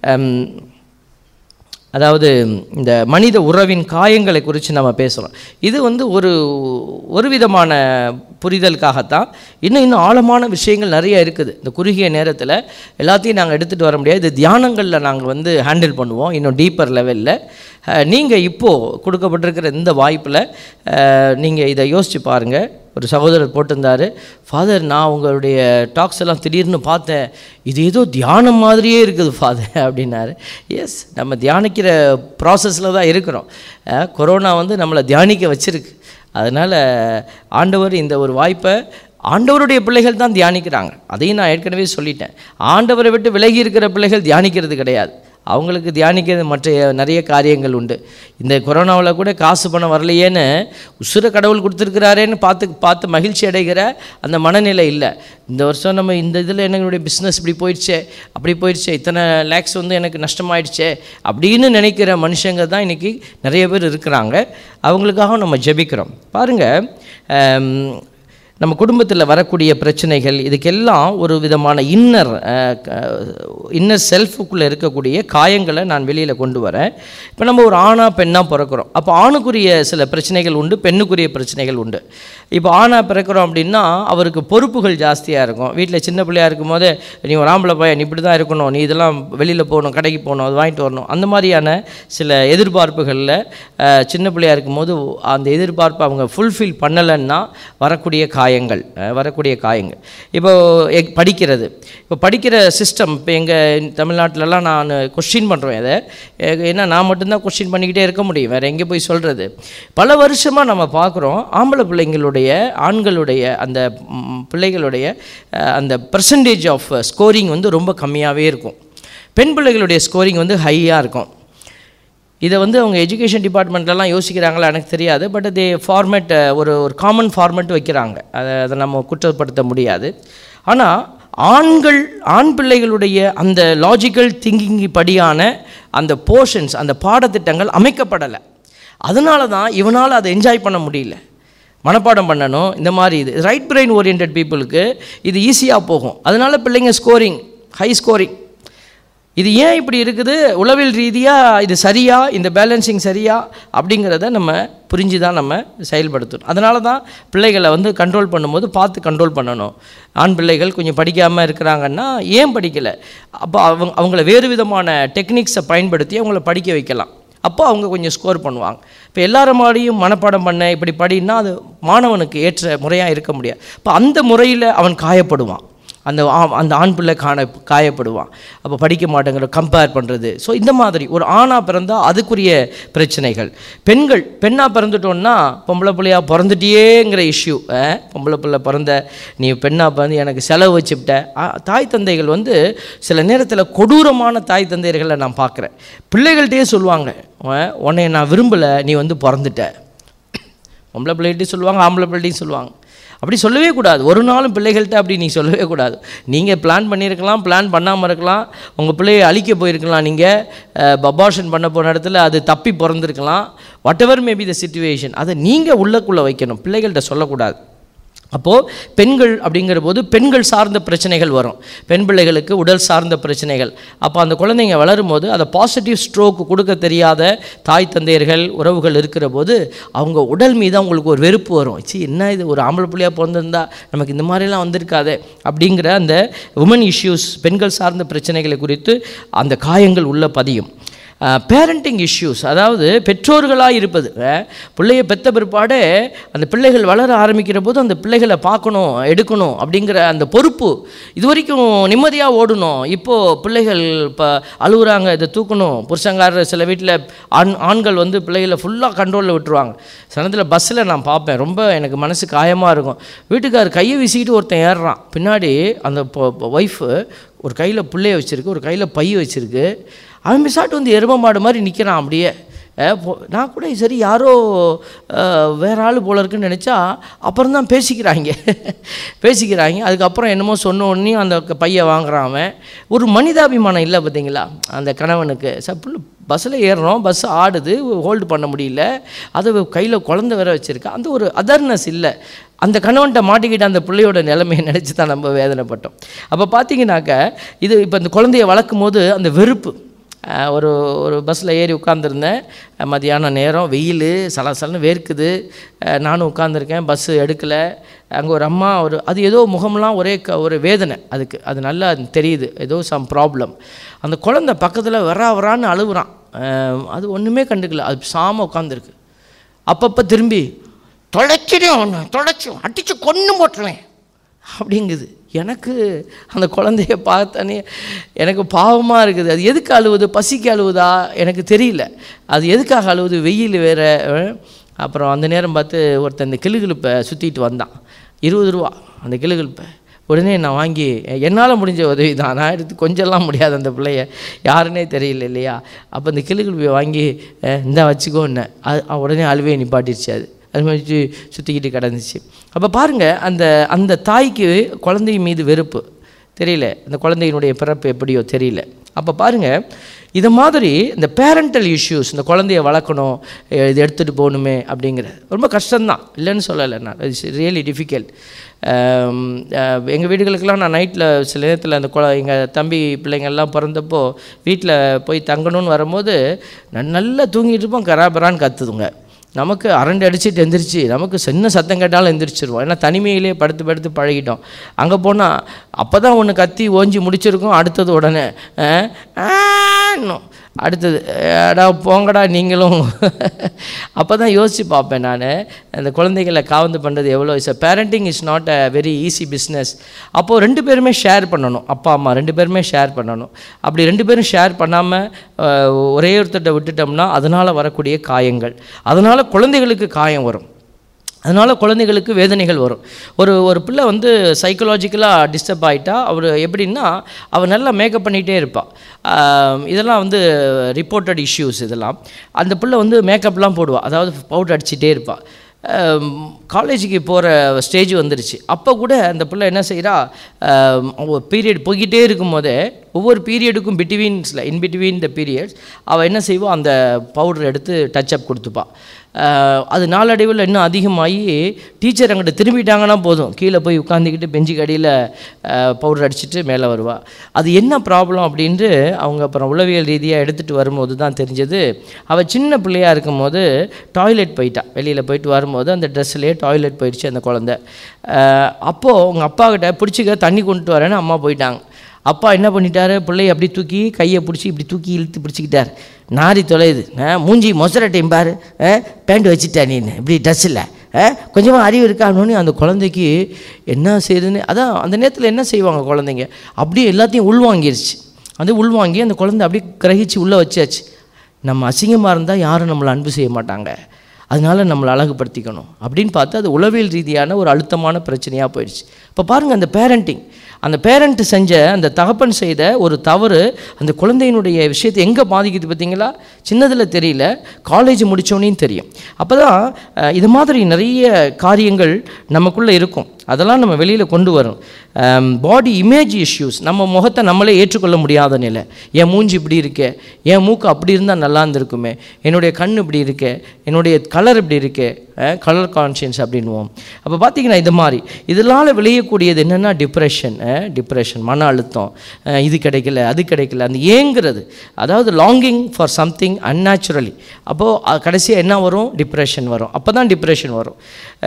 அதாவது இந்த மனித உறவின் காயங்களை குறித்து நம்ம பேசுகிறோம் இது வந்து ஒரு ஒரு விதமான புரிதலுக்காகத்தான் இன்னும் இன்னும் ஆழமான விஷயங்கள் நிறைய இருக்குது இந்த குறுகிய நேரத்தில் எல்லாத்தையும் நாங்கள் எடுத்துகிட்டு வர முடியாது இது தியானங்களில் நாங்கள் வந்து ஹேண்டில் பண்ணுவோம் இன்னும் டீப்பர் லெவலில் நீங்கள் இப்போது கொடுக்கப்பட்டிருக்கிற இந்த வாய்ப்பில் நீங்கள் இதை யோசித்து பாருங்கள் ஒரு சகோதரர் போட்டிருந்தார் ஃபாதர் நான் உங்களுடைய டாக்ஸ் எல்லாம் திடீர்னு பார்த்தேன் இது ஏதோ தியானம் மாதிரியே இருக்குது ஃபாதர் அப்படின்னாரு எஸ் நம்ம தியானிக்கிற ப்ராசஸில் தான் இருக்கிறோம் அஹ், கொரோனா வந்து நம்மளை தியானிக்க வச்சிருக்கு அதனால் ஆண்டவர் இந்த ஒரு வாய்ப்பை ஆண்டவருடைய பிள்ளைகள் தான் தியானிக்கிறாங்க அதையும் நான் ஏற்கனவே சொல்லிட்டேன் ஆண்டவரை விட்டு விலகி இருக்கிற பிள்ளைகள் தியானிக்கிறது கிடையாது அவங்களுக்கு தியானிக்கிறது மற்ற நிறைய காரியங்கள் உண்டு இந்த கொரோனாவில் கூட காசு பணம் வரலையேன்னு உசுர கடவுள் கொடுத்துருக்கிறாரேன்னு பார்த்து பார்த்து மகிழ்ச்சி அடைகிற அந்த மனநிலை இல்லை இந்த வருஷம் நம்ம இந்த இதில் என்னுடைய பிஸ்னஸ் இப்படி போயிடுச்சே அப்படி போயிடுச்சே இத்தனை லேக்ஸ் வந்து எனக்கு நஷ்டமாயிடுச்சே அப்படின்னு நினைக்கிற மனுஷங்க தான் இன்றைக்கி நிறைய பேர் இருக்கிறாங்க அவங்களுக்காக நம்ம ஜெபிக்கிறோம் பாருங்கள் நம்ம குடும்பத்தில் வரக்கூடிய பிரச்சனைகள் இதுக்கெல்லாம் ஒரு விதமான இன்னர் இன்னர் செல்ஃபுக்குள்ளே இருக்கக்கூடிய காயங்களை நான் வெளியில் கொண்டு வரேன் இப்போ நம்ம ஒரு ஆணா பெண்ணாக பிறக்கிறோம் அப்போ ஆணுக்குரிய சில பிரச்சனைகள் உண்டு பெண்ணுக்குரிய பிரச்சனைகள் உண்டு இப்போ ஆணாக பிறக்கிறோம் அப்படின்னா அவருக்கு பொறுப்புகள் ஜாஸ்தியாக இருக்கும் வீட்டில் சின்ன பிள்ளையா இருக்கும்போது நீ ஒரு ஆம்பளை பையன் நீ இப்படி தான் இருக்கணும் நீ இதெல்லாம் வெளியில் போகணும் கடைக்கு போகணும் அது வாங்கிட்டு வரணும் அந்த மாதிரியான சில எதிர்பார்ப்புகளில் அஹ், சின்ன பிள்ளையா இருக்கும்போது அந்த எதிர்பார்ப்பை அவங்க ஃபுல்ஃபில் பண்ணலைன்னா வரக்கூடிய காயங்கள் அஹ், வரக்கூடிய காயங்கள் இப்போ எக்- படிக்கிறது இப்போ படிக்கிற சிஸ்டம் இப்போ எங்கள் தமிழ்நாட்டிலலாம் நான் கொஸ்டின் பண்ணுறோம் இதை எ- ஏன்னா நான் மட்டும்தான் கொஸ்டின் பண்ணிக்கிட்டே இருக்க முடியும் வேறு எங்கே போய் சொல்கிறது பல வருஷமாக நம்ம பார்க்குறோம் ஆம்பளை பிள்ளைங்களுடைய ஆண்களுடைய அந்த ம், பிள்ளைகளுடைய அஹ், அந்த பர்சன்டேஜ் ஆஃப் ஸ்கோரிங் வந்து ரொம்ப கம்மியாகவே இருக்கும் பெண் பிள்ளைகளுடைய ஸ்கோரிங் வந்து ஹையாக இருக்கும் இதை வந்து அவங்க எஜுகேஷன் டிபார்ட்மெண்ட்லலாம் யோசிக்கிறாங்களா எனக்கு தெரியாது பட் தே ஃபார்மேட் ஒரு ஒரு காமன் ஃபார்மேட் வைக்கிறாங்க அதை அதை நம்ம குற்றப்படுத்த முடியாது ஆனால் ஆண்கள் ஆண் பிள்ளைகளுடைய அந்த லாஜிக்கல் திங்கிங் படியான அந்த போர்ஷன்ஸ் அந்த பாடத்திட்டங்கள் அமைக்கப்படலை அதனால தான் இவனால் அதை என்ஜாய் பண்ண முடியல மனப்பாடம் பண்ணணும் இந்த மாதிரி இது ரைட் பிரெயின் ஓரியன்ட் பீப்புளுக்கு இது ஈஸியாக போகும் அதனால பிள்ளைங்க ஸ்கோரிங் ஹை ஸ்கோரிங் இது ஏன் இப்படி இருக்குது உளவியல் ரீதியாக இது சரியா இந்த பேலன்சிங் சரியா அப்படிங்கிறத நம்ம புரிஞ்சு தான் நம்ம செயல்படுத்தணும் அதனால தான் பிள்ளைகளை வந்து கண்ட்ரோல் பண்ணும்போது பார்த்து கண்ட்ரோல் பண்ணணும் ஆண் பிள்ளைகள் கொஞ்சம் படிக்காமல் இருக்கிறாங்கன்னா ஏன் படிக்கலை அப்போ அவங்க அவங்கள வேறு விதமான டெக்னிக்ஸை பயன்படுத்தி அவங்கள படிக்க வைக்கலாம் அப்போ அவங்க கொஞ்சம் ஸ்கோர் பண்ணுவாங்க இப்போ எல்லார மாதிரியும் மனப்பாடம் பண்ண இப்படி படின்னா அது மாணவனுக்கு ஏற்ற முறையாக இருக்க முடியாது இப்போ அந்த முறையில் அவன் காயப்படுவான் அந்த ஆ- அந்த ஆண் பிள்ளை காண காயப்படுவான் அப்போ படிக்க மாட்டேங்கிற கம்பேர் பண்ணுறது ஸோ இந்த மாதிரி ஒரு ஆணாக பிறந்தால் அதுக்குரிய பிரச்சனைகள் பெண்கள் பெண்ணாக பிறந்துட்டோன்னா பொம்பளை பிள்ளையா பிறந்துட்டியேங்கிற இஷ்யூ பொம்பளை பிள்ளை பிறந்த நீ பெண்ணாக பிறந்து எனக்கு செலவு வச்சுவிட்ட ஆ, தாய் தந்தைகள் வந்து சில நேரத்தில் கொடூரமான தாய் தந்தையர்களை நான் பார்க்குறேன் பிள்ளைகள்கிட்டயே சொல்லுவாங்க "உன்- உன்னை நான் விரும்பலை நீ வந்து பிறந்துட்ட பொம்பளை பிள்ளைகிட்டையும் சொல்லுவாங்க ஆம்பளை பிள்ளைகிட்டையும் சொல்லுவாங்க அப்படி சொல்லவே கூடாது ஒரு நாளும் பிள்ளைகள்கிட்ட அப்படி நீ சொல்லவே கூடாது நீங்கள் பிளான் பண்ணியிருக்கலாம் பிளான் பண்ணாமல் இருக்கலாம் உங்கள் பிள்ளையை அழிக்க போயிருக்கலாம் நீங்கள் பபாஷன் பண்ண போன இடத்துல அது தப்பி பிறந்திருக்கலாம் whatever maybe the situation அதை நீங்கள் உள்ளக்குள்ளே வைக்கணும் பிள்ளைகள்கிட்ட சொல்லக்கூடாது அப்போது பெண்கள் அப்படிங்கிற போது பெண்கள் சார்ந்த பிரச்சனைகள் வரும் பெண் பிள்ளைகளுக்கு உடல் சார்ந்த பிரச்சனைகள் அப்போ அந்த குழந்தைங்க வளரும் போது அதை பாசிட்டிவ் ஸ்ட்ரோக் கொடுக்க தெரியாத தாய் தந்தையர்கள் உறவுகள் இருக்கிற போது அவங்க உடல் மீது அவங்களுக்கு ஒரு வெறுப்பு வரும் ச்சீ என்ன இது ஒரு ஆம்பளை பிள்ளையாக பிறந்திருந்தா நமக்கு இந்த மாதிரிலாம் வந்திருக்காதே அப்படிங்கிற அந்த உமன் இஷ்யூஸ் பெண்கள் சார்ந்த பிரச்சனைகளை குறித்து அந்த காயங்கள் உள்ள பதியும் பேரண்டிங் இஷ்யூஸ் அதாவது பெற்றோர்களாக இருப்பது அஹ், பிள்ளைய பெத்த பிற்பாடே அந்த பிள்ளைகள் வளர ஆரம்பிக்கிற போது அந்த பிள்ளைகளை பார்க்கணும் எடுக்கணும் அப்படிங்கிற அந்த பொறுப்பு இது வரைக்கும் நிம்மதியாக ஓடணும் இப்போது பிள்ளைகள் இப்போ அழுகுறாங்க இதை தூக்கணும் புருஷங்காரர் சில வீட்டில் ஆண் ஆண்கள் வந்து பிள்ளைகளை ஃபுல்லாக கண்ட்ரோலில் விட்டுருவாங்க சனத்தில் பஸ்ஸில் நான் பார்ப்பேன் ரொம்ப எனக்கு மனசு காயமாக இருக்கும் வீட்டுக்காரர் கையை வீசிக்கிட்டு ஒருத்தன் ஏறுறான் பின்னாடி அந்த ஒய்ஃபு ஒரு கையில் பிள்ளைய வச்சுருக்கு ஒரு கையில் பை வச்சுருக்கு அவன் பிசாட்டு வந்து எரும மாடு மாதிரி நிற்கிறான் அப்படியே அஹ் போ- நான் கூட சரி யாரோ அஹ், வேற ஆள் போல இருக்குன்னு நினச்சா அப்புறம் தான் பேசிக்கிறாங்க பேசிக்கிறாங்க அதுக்கப்புறம் என்னமோ சொன்ன உடனே அந்த க- பையை வாங்குறான் அவன் ஒரு மனிதாபிமானம் இல்லை பார்த்தீங்களா அந்த கணவனுக்கு சப்புள்ள பஸ்ஸில் ஏறுறோம் பஸ் ஆடுது ஹோல்டு பண்ண முடியல அது கையில் குழந்தை வேற வச்சுருக்கா அந்த ஒரு அதர்னஸ் இல்லை அந்த கணவன்கிட்ட மாட்டிக்கிட்ட அந்த பிள்ளையோட நிலைமையை நினச்சி தான் நம்ம வேதனைப்பட்டோம் அப்போ பார்த்தீங்கன்னாக்க இது இப்போ இந்த குழந்தைய வளர்க்கும் போது அந்த வெறுப்பு அஹ் ஒரு ஒரு பஸ்ஸில் ஏறி உட்காந்துருந்தேன் மதியான நேரம் வெயில் சலசலன்னு வேர்க்குது அஹ் நானும் உட்காந்துருக்கேன் பஸ்ஸு எடுக்கலை அங்கே ஒரு அம்மா ஒரு அது ஏதோ முகம்லாம் ஒரே க ஒரு வேதனை அதுக்கு அது நல்லா தெரியுது ஏதோ சம் ப்ராப்ளம் அந்த குழந்தை பக்கத்தில் வரா வரான்னு அழுகுறான் அஹ் அது ஒன்றுமே கண்டுக்கல அது சாம உட்காந்துருக்கு அப்பப்போ திரும்பி தொலைச்சிடும் அவனை தொலைச்சி அடித்து கொன்று போட்டுருவேன் அப்படிங்குது எனக்கு அந்த குழந்தைய பார்த்தானே எனக்கு பாவமாக இருக்குது அது எதுக்கு அழுவுது பசிக்கு அழுவுதா எனக்கு தெரியல அது எதுக்காக அழுவுது வெயில் வேறு அப்புறம் அந்த நேரம் பார்த்து ஒருத்தன் இந்த கிளுகிழுப்பை சுற்றிட்டு வந்தான் இருபது ரூபா அந்த கிளுகிழுப்பை உடனே நான் வாங்கி என்னால் முடிஞ்ச உதவி தான் நான் எடுத்து கொஞ்சம்லாம் முடியாது அந்த பிள்ளைய யாருன்னே தெரியல இல்லையா அப்போ இந்த கிளுகிழுப்பையை வாங்கி அஹ், இந்தா வச்சுக்கோன்னேன் அது அவ உடனே அழுவே நிப்பாட்டிருச்சு அது அது மாதிரி சுற்றிக்கிட்டு கிடந்துச்சு அப்போ பாருங்கள் அந்த அந்த தாய்க்கு குழந்தை மீது வெறுப்பு தெரியல அந்த குழந்தையினுடைய பிறப்பு எப்படியோ தெரியல அப்போ பாருங்கள் இது மாதிரி இந்த பேரண்டல் இஷ்யூஸ் இந்த குழந்தைய வளர்க்கணும் எ- இது எடுத்துகிட்டு போகணுமே அப்படிங்கிறது ரொம்ப கஷ்டம்தான் இல்லைன்னு சொல்லலை நான் இட்ஸ் ரியலி டிஃபிகல்ட் எங்கள் வீடுகளுக்கெல்லாம் நான் நைட்டில் சில நேரத்தில் அந்த குழ எங்கள் தம்பி பிள்ளைங்கள்லாம் பிறந்தப்போ வீட்டில் போய் தங்கணும்னு வரும்போது நான் நல்லா தூங்கிட்டு இருப்போம் கராபரான்னு கத்துதுங்க நமக்கு அரண்டு அடிச்சுட்டு எந்திரிச்சு நமக்கு சின்ன சத்தம் கேட்டாலும் எந்திரிச்சிருவோம் ஏன்னா தனிமையிலே படுத்து படுத்து பழகிட்டோம் அங்கே போனால் அப்போ தான் ஒன்று கத்தி ஓஞ்சி முடிச்சிருக்கோம் அடுத்தது உடனே அஹ், ஆன்னும். அடுத்தது அடா போங்கடா நீங்களும் அப்போ தான் யோசித்து பார்ப்பேன் நான் அந்த குழந்தைகளை காவந்து பண்ணுறது எவ்வளோ is parenting is not a very easy business அப்போது ரெண்டு பேருமே ஷேர் பண்ணணும் அப்பா அம்மா ரெண்டு பேருமே ஷேர் பண்ணணும் அப்படி ரெண்டு பேரும் ஷேர் பண்ணாமல் ஒரே ஒருத்தர்கிட்ட விட்டுட்டோம்னா அதனால் வரக்கூடிய காயங்கள் அதனால் குழந்தைகளுக்கு காயம் வரும் அதனால் குழந்தைகளுக்கு வேதனைகள் வரும் ஒரு ஒரு பிள்ளை வந்து சைக்கலாஜிக்கலாக டிஸ்டர்ப் ஆகிட்டா அவர் எப்படின்னா அவள் நல்லா மேக்கப் பண்ணிகிட்டே இருப்பாள் இதெல்லாம் வந்து ரிப்போர்ட்டட் இஷ்யூஸ் இதெல்லாம் அந்த பிள்ளை வந்து மேக்கப்லாம் போடுவாள் அதாவது பவுடர் அடிச்சிட்டே இருப்பாள் காலேஜுக்கு போகிற ஸ்டேஜ் வந்துருச்சு அப்போ கூட அந்த பிள்ளை என்ன செய்கிறா பீரியட் போய்கிட்டே இருக்கும் போதே ஒவ்வொரு பீரியடுக்கும் பிட்வீன்ஸில் இன் பிட்வீன் த பீரியட்ஸ் அவள் என்ன செய்வா அந்த பவுடர் எடுத்து டச் அப் கொடுத்துப்பா அஹ், அது நாளடைவில் இன்னும் அதிகமாகி டீச்சர் அங்கிட்ட திரும்பிட்டாங்கன்னா போதும் கீழே போய் உட்காந்துக்கிட்டு பெஞ்சுக்கு அடியில் பவுடர் அடிச்சுட்டு மேலே வருவா அது என்ன ப்ராப்ளம் அப்படின்ட்டு அவங்க அப்புறம் உளவியல் ரீதியாக எடுத்துகிட்டு வரும்போது தான் தெரிஞ்சது அவள் சின்ன பிள்ளையாக இருக்கும்போது டாய்லெட் போயிட்டா வெளியில் போயிட்டு வரும்போது அந்த ட்ரெஸ்ஸிலே டாய்லெட் போயிடுச்சு அந்த குழந்தை அஹ், அப்போது உங்கள் அப்பா கிட்ட பிடிச்சிக்க தண்ணி கொண்டுட்டு வரேன்னு அம்மா போயிட்டாங்க அப்பா என்ன பண்ணிட்டாரு பிள்ளைய அப்படி தூக்கி கையை பிடிச்சி இப்படி தூக்கி இழுத்து பிடிச்சிக்கிட்டார் நாரி தொலையுது ஆ, மூஞ்சி மொசரட்டையும் பாரு பேண்ட் வச்சுட்டா நீ இப்படி ட்ரெஸ்ஸில் கொஞ்சமாக அறிவு இருக்கா அப்படின்னு அந்த குழந்தைக்கு என்ன செய்யுதுன்னு அதான் அந்த நேரத்தில் என்ன செய்வாங்க குழந்தைங்க அப்படியே எல்லாத்தையும் உள்வாங்கிருச்சு அது உள்வாங்கி அந்த குழந்தை அப்படியே கிரகிச்சு உள்ளே வச்சாச்சு நம்ம அசிங்கமாக இருந்தால் யாரும் நம்மளை அன்பு செய்ய மாட்டாங்க அதனால நம்மளை அழகுபடுத்திக்கணும் அப்படின்னு பார்த்து அது உளவியல் ரீதியான ஒரு அழுத்தமான பிரச்சனையாக போயிடுச்சு இப்போ பாருங்கள் அந்த பேரண்டிங் அந்த பேரண்ட் செஞ்ச அந்த தகப்பன் செய்த ஒரு தவறு அந்த குழந்தையினுடைய விஷயத்தை எங்கே பாதிக்குது பார்த்தீங்களா சின்னதில் தெரியல காலேஜ் முடித்தோன்னே தெரியும் அப்போ தான் இது மாதிரி நிறைய காரியங்கள் நமக்குள்ளே இருக்கும் அதெல்லாம் நம்ம வெளியில் கொண்டு வரும் பாடி இமேஜ் இஷ்யூஸ் நம்ம முகத்தை நம்மளே ஏற்றுக்கொள்ள முடியாத நிலை என் மூஞ்சி இப்படி இருக்கே என் மூக்கு அப்படி இருந்தால் நல்லா இருந்திருக்குமே என்னுடைய கண் இப்படி இருக்கே என்னுடைய கலர் இப்படி இருக்கே கலர் கான்ஷியன்ஸ் அப்படின்வோம் அப்போ பார்த்தீங்கன்னா இது மாதிரி இதனால் விளையக்கூடியது என்னென்னா டிப்ரெஷன் டிப்ரெஷன் மன அழுத்தம் அஹ் இது கிடைக்கல அது கிடைக்கல அந்த ஏங்குறது அதாவது லாங்கிங் ஃபார் சம்திங் அன்நேச்சுரலி அப்போது கடைசியாக என்ன வரும் டிப்ரெஷன் வரும் அப்போ தான் டிப்ரெஷன் வரும்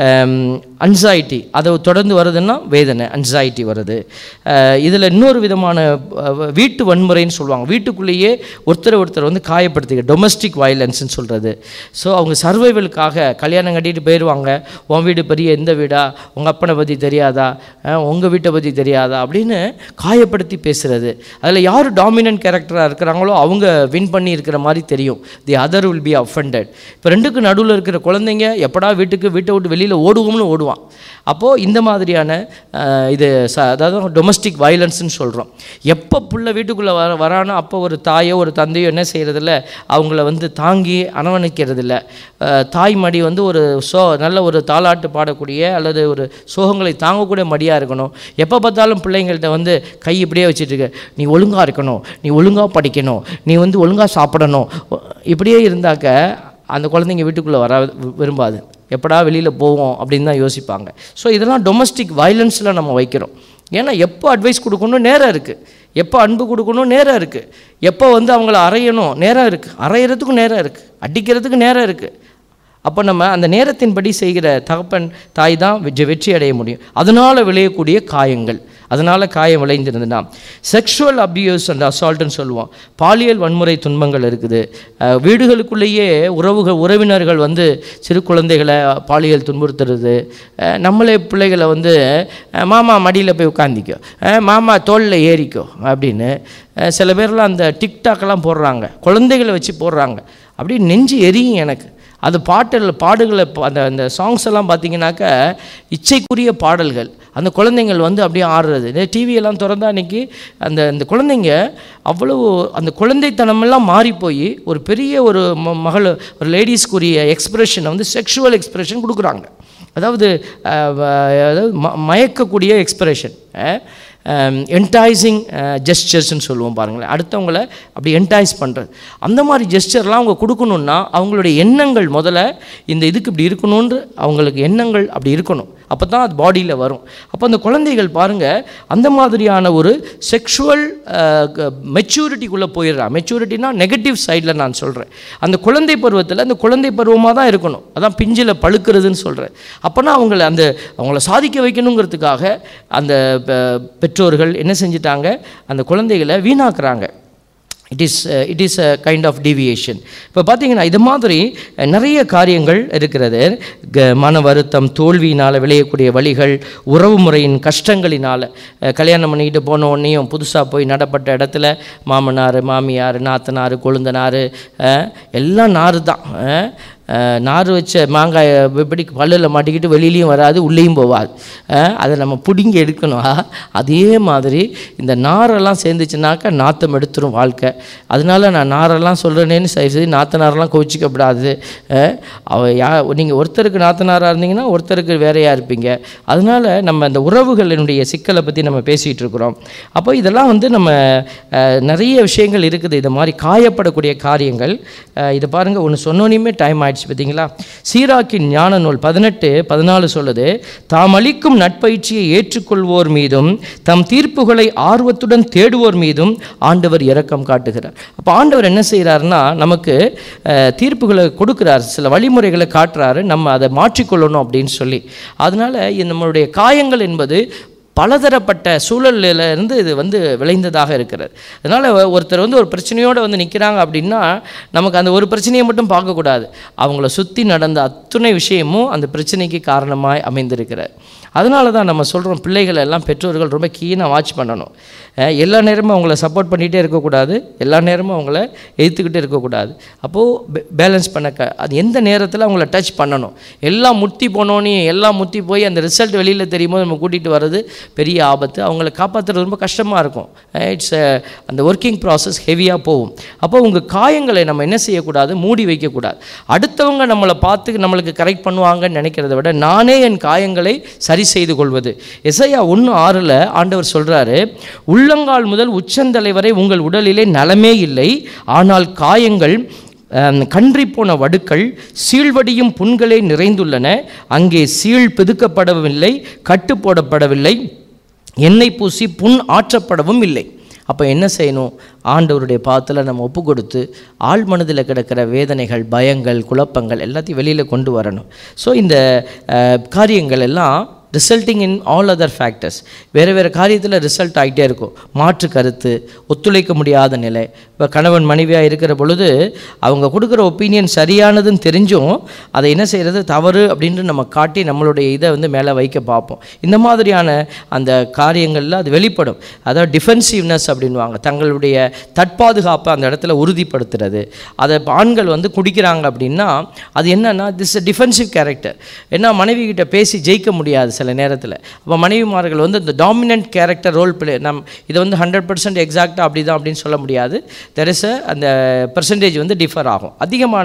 அன்சைட்டி அதை தொடர்ந்து வருதுன்னா வேதனை அன்சைட்டி வருது இதில் இன்னொரு விதமான அஹ், வீட்டு வன்முறைன்னு சொல்லுவாங்க வீட்டுக்குள்ளேயே ஒருத்தர் ஒருத்தர் வந்து காயப்படுத்திக்க டொமஸ்டிக் வயலன்ஸ்னு சொல்கிறது ஸோ அவங்க சர்வைவலுக்காக கல்யாணம் கட்டிட்டு போயிடுவாங்க உன் வீடு பெரிய எந்த வீடா உங்கள் அப்பனை பற்றி தெரியாதா உங்கள் வீட்டை பற்றி தெரியாதா அப்படின்னு காயப்படுத்தி பேசுகிறது அதில் யார் டாமினன்ட் கேரக்டராக இருக்கிறாங்களோ அவங்க வின் பண்ணி இருக்கிற மாதிரி தெரியும் the other will be offended இப்போ ரெண்டுக்கு நடுவில் இருக்கிற குழந்தைங்க எப்படா வீட்டுக்கு வீட்டை விட்டு வெளியில் ஓடுவோம்னு ஓடுவான் அப்போது இந்த மாதிரியான அஹ், இது ச அதாவது டொமஸ்டிக் வயலன்ஸ்னு சொல்கிறோம் எப்போ புள்ள வீட்டுக்குள்ளே வர வரானோ அப்போ ஒரு தாயோ ஒரு தந்தையோ என்ன செய்கிறதில்ல அவங்கள வந்து தாங்கி அரவணைக்கிறதில்ல அஹ், தாய் மடி வந்து ஒரு சோ நல்ல ஒரு தாலாட்டு பாடக்கூடிய அல்லது ஒரு சோகங்களை தாங்கக்கூடிய மடியாக இருக்கணும் எப்போ பார்த்தாலும் பிள்ளைங்கள்ட்ட வந்து கை இப்படியே வச்சுட்டு இருக்க நீ ஒழுங்காக இருக்கணும் நீ ஒழுங்காக படிக்கணும் நீ வந்து ஒழுங்காக சாப்பிடணும் இப்படியே இருந்தாக்க அந்த குழந்தைங்க வீட்டுக்குள்ளே வர விரும்பாது எப்படா வெளியில் போவோம் அப்படின்னு தான் யோசிப்பாங்க ஸோ இதெல்லாம் டொமஸ்டிக் வயலன்ஸில் நம்ம வைக்கிறோம் ஏன்னா எப்போ அட்வைஸ் கொடுக்கணும் நேரம் இருக்குது எப்போ அன்பு கொடுக்கணும் நேரம் இருக்குது எப்போ வந்து அவங்கள அறையணும் நேரம் இருக்குது அறையிறதுக்கும் நேரம் இருக்குது அடிக்கிறதுக்கு நேரம் இருக்குது அப்போ நம்ம அந்த நேரத்தின்படி செய்கிற தகப்பன் தாய் தான் வெற்றி வெற்றி அடைய முடியும் அதனால் விளையக்கூடிய காயங்கள் அதனால் காயம் விளைந்திருந்ததுன்னா செக்ஷுவல் அபியூஸ் அண்ட் அசால்ட்டுன்னு சொல்லுவோம் பாலியல் வன்முறை துன்பங்கள் இருக்குது அஹ் வீடுகளுக்குள்ளேயே உறவுகள் உறவினர்கள் வந்து சிறு குழந்தைகளை பாலியல் துன்புறுத்துறது அஹ் நம்மளே பிள்ளைகளை வந்து அஹ் மாமா மடியில் போய் உட்காந்திக்கோ அஹ் மாமா தோளில் ஏறிக்கோ அப்படின்னு அஹ் சில பேர்லாம் அந்த டிக்டாக்லாம் போடுறாங்க குழந்தைகளை வச்சு போடுறாங்க அப்படியே நெஞ்சு எரியும் எனக்கு அது பாட்டில் பாடுகளை ப- அந்த அந்த சாங்ஸ் எல்லாம் பார்த்தீங்கன்னாக்கா இச்சைக்குரிய பாடல்கள் அந்த குழந்தைங்கள் வந்து அப்படியே ஆடுறது இந்த டிவியெல்லாம் திறந்தா அன்றைக்கி அந்த அந்த குழந்தைங்க அவ்வளவு அந்த குழந்தைத்தனமெல்லாம் மாறி போய் ஒரு பெரிய ஒரு ம மகள் ஒரு லேடிஸ்க்குரிய எக்ஸ்பிரஷனை வந்து செக்ஷுவல் எக்ஸ்பிரஷன் கொடுக்குறாங்க அதாவது அஹ், வ- அதாவது ம மயக்கக்கூடிய எக்ஸ்பிரஷன் என்டைசிங் ஜெஸ்டர்ஸ்னு சொல்லுவோம் பாருங்களேன் அடுத்தவங்கள அப்படி என்டைஸ் பண்ணுறது அந்த மாதிரி ஜெஸ்டர்லாம் அவங்க கொடுக்கணுன்னா அவங்களுடைய எண்ணங்கள் முதல்ல இந்த இதுக்கு இப்படி இருக்கணுன்ற அவங்களுக்கு எண்ணங்கள் அப்படி இருக்கணும் அப்போ தான் அது பாடியில் வரும் அப்போ அந்த குழந்தைகள் பாருங்கள் அந்த மாதிரியான ஒரு செக்ஷுவல் மெச்சூரிட்டிக்குள்ளே போயிடுறான் மெச்சூரிட்டினா நெகட்டிவ் சைடில் நான் சொல்கிறேன் அந்த குழந்தை பருவத்தில் அந்த குழந்தை பருவமாக தான் இருக்கணும் அதான் பிஞ்சில் பழுக்கிறதுன்னு சொல்கிறேன் அப்போனா அவங்கள அந்த அவங்கள சாதிக்க வைக்கணுங்கிறதுக்காக அந்த பெ- பெற்றோர்கள் என்ன செஞ்சிட்டாங்க அந்த குழந்தைகளை வீணாக்குறாங்க it is it is a kind of deviation இப்போ பார்த்தீங்கன்னா இது மாதிரி அஹ், நிறைய காரியங்கள் இருக்கிறது க மன வருத்தம் தோல்வியினால் விளையக்கூடிய வழிகள் உறவு முறையின் கஷ்டங்களினால் அஹ், கல்யாணம் பண்ணிக்கிட்டு போன உடனேயும் புதுசாக போய் நடப்பட்ட இடத்துல மாமனார் மாமியார் நாத்தனார் கொழுந்தனார் அஹ், எல்லாம் நாறு தான் அஹ், அஹ், நார் வச்ச மாங்காயை இப்படி பல்லில் மாட்டிக்கிட்டு வெளியிலையும் வராது உள்ளேயும் போகாது அஹ், அதை நம்ம பிடுங்கி எடுக்கணும் ஆ, அதே மாதிரி இந்த நாரெல்லாம் சேர்ந்துச்சுனாக்கா நாத்தம் எடுத்துரும் வாழ்க்கை அதனால நான் நாரெல்லாம் சொல்கிறேனேன்னு சரி சரி நாத்தனாரெல்லாம் கோச்சிக்கப்படாது அஹ், அவ யா நீங்கள் ஒருத்தருக்கு நாத்தனாராக இருந்தீங்கன்னா ஒருத்தருக்கு வேறையாக இருப்பீங்க அதனால நம்ம அந்த உறவுகளினுடைய சிக்கலை பற்றி நம்ம பேசிகிட்டு இருக்கிறோம் அப்போ இதெல்லாம் வந்து நம்ம அஹ், நிறைய விஷயங்கள் இருக்குது இது மாதிரி காயப்படக்கூடிய காரியங்கள் அஹ், இதை பாருங்கள் ஒன்று சொன்னோனையுமே டைம் ஆயிடுச்சு பார்த்தீங்களா சீராக்கின் ஞான நூல் பதினெட்டு பதினாலு சொல்லுது தாம் அளிக்கும் நட்பயிற்சியை ஏற்றுக்கொள்வோர் மீதும் தம் தீர்ப்புகளை ஆர்வத்துடன் தேடுவோர் மீதும் ஆண்டவர் இரக்கம் காட்டுகிறார் அப்போ ஆண்டவர் என்ன செய்கிறாருன்னா நமக்கு அஹ், தீர்ப்புகளை கொடுக்குறார் சில வழிமுறைகளை காட்டுறாரு நம்ம அதை மாற்றிக்கொள்ளணும் அப்படின்னு சொல்லி அதனால் நம்மளுடைய காயங்கள் என்பது பலதரப்பட்ட சூழல்ல இருந்து இது வந்து விளைந்ததாக இருக்கிறது அதனால் ஒருத்தர் வந்து ஒரு பிரச்சனையோடு வந்து நிற்கிறாங்க அப்படின்னா நமக்கு அந்த ஒரு பிரச்சனையை மட்டும் பார்க்கக்கூடாது அவங்கள சுற்றி நடந்த அத்துணை விஷயமும் அந்த பிரச்சனைக்கு காரணமாய் அமைந்திருக்கிறார் அதனால தான் நம்ம சொல்கிறோம் பிள்ளைகளை எல்லாம் பெற்றோர்கள் ரொம்ப கீனாக வாட்ச் பண்ணணும் அஹ் எல்லா நேரமும் அவங்கள சப்போர்ட் பண்ணிகிட்டே இருக்கக்கூடாது எல்லா நேரமும் அவங்கள எதிர்த்துக்கிட்டே இருக்கக்கூடாது அப்போது பேலன்ஸ் பண்ண க அது எந்த நேரத்தில் அவங்கள டச் பண்ணணும் எல்லாம் முத்தி போனோன்னே எல்லாம் முத்தி போய் அந்த ரிசல்ட் வெளியில் தெரியும் போது நம்ம கூட்டிகிட்டு வர்றது பெரிய ஆபத்து அவங்கள காப்பாற்றுறது ரொம்ப கஷ்டமாக இருக்கும் இட்ஸ் அந்த ஒர்க்கிங் ப்ராசஸ் ஹெவியாக போகும் அப்போ உங்கள் காயங்களை நம்ம என்ன செய்யக்கூடாது மூடி வைக்கக்கூடாது அடுத்தவங்க நம்மளை பார்த்து நம்மளுக்கு கரெக்ட் பண்ணுவாங்கன்னு நினைக்கிறத விட நானே என் காயங்களை சரி செய்து கொள்வது எஸ்ஐயா ஒன்று ஆறில் ஆண்டவர் சொல்கிறாரு உள்ளங்கால் முதல் உச்சந்தலை வரை உங்கள் உடலிலே நலமே இல்லை ஆனால் காயங்கள் அஹ், கன்றிப் போன வடுக்கள் சீழ்வடியும் புண்களே நிறைந்துள்ளன அங்கே சீழ் பிதுக்கப்படவில்லை கட்டு போடப்படவில்லை எண்ணெய் பூசி புண் ஆற்றப்படவும் இல்லை அப்போ என்ன செய்யணும் ஆண்டவருடைய பாத்தில் நம்ம ஒப்பு கொடுத்து ஆழ் மனதில் கிடக்கிற வேதனைகள் பயங்கள் குழப்பங்கள் எல்லாத்தையும் வெளியில் கொண்டு வரணும் ஸோ இந்த அஹ், காரியங்கள் எல்லாம் resulting in all other factors வேறு வேறு காரியத்தில் ரிசல்ட் ஆகிட்டே இருக்கும் மாற்று கருத்து ஒத்துழைக்க முடியாத நிலை இப்போ கணவன் மனைவியாக இருக்கிற பொழுது அவங்க கொடுக்குற ஒப்பீனியன் சரியானதுன்னு தெரிஞ்சும் அதை என்ன செய்கிறது தவறு அப்படின்ட்டு நம்ம காட்டி நம்மளுடைய இதை வந்து மேலே வைக்க பார்ப்போம் இந்த மாதிரியான அந்த காரியங்களில் அது வெளிப்படும் அதாவது டிஃபென்சிவ்னஸ் அப்படின்வாங்க தங்களுடைய தற்பாதுகாப்பை அந்த இடத்துல உறுதிப்படுத்துறது அதை இப்ப ஆண்கள் வந்து குடிக்கிறாங்க அப்படின்னா அது என்னன்னா திஸ் டிஃபென்சிவ் கேரக்டர் ஏன்னா மனைவி கிட்ட பேசி ஜெயிக்க முடியாது சில நேரத்தில் அப்போ மனைவிமார்கள் வந்து இந்த டாமினன்ட் கேரக்டர் ரோல் பிளே நம் இதை வந்து ஹண்ட்ரட் பர்சன்ட் எக்ஸாக்டாக அப்படி தான் அப்படின்னு சொல்ல முடியாது தெர் இஸ் அந்த பெர்சன்டேஜ் வந்து டிஃபர் ஆகும் அதிகமான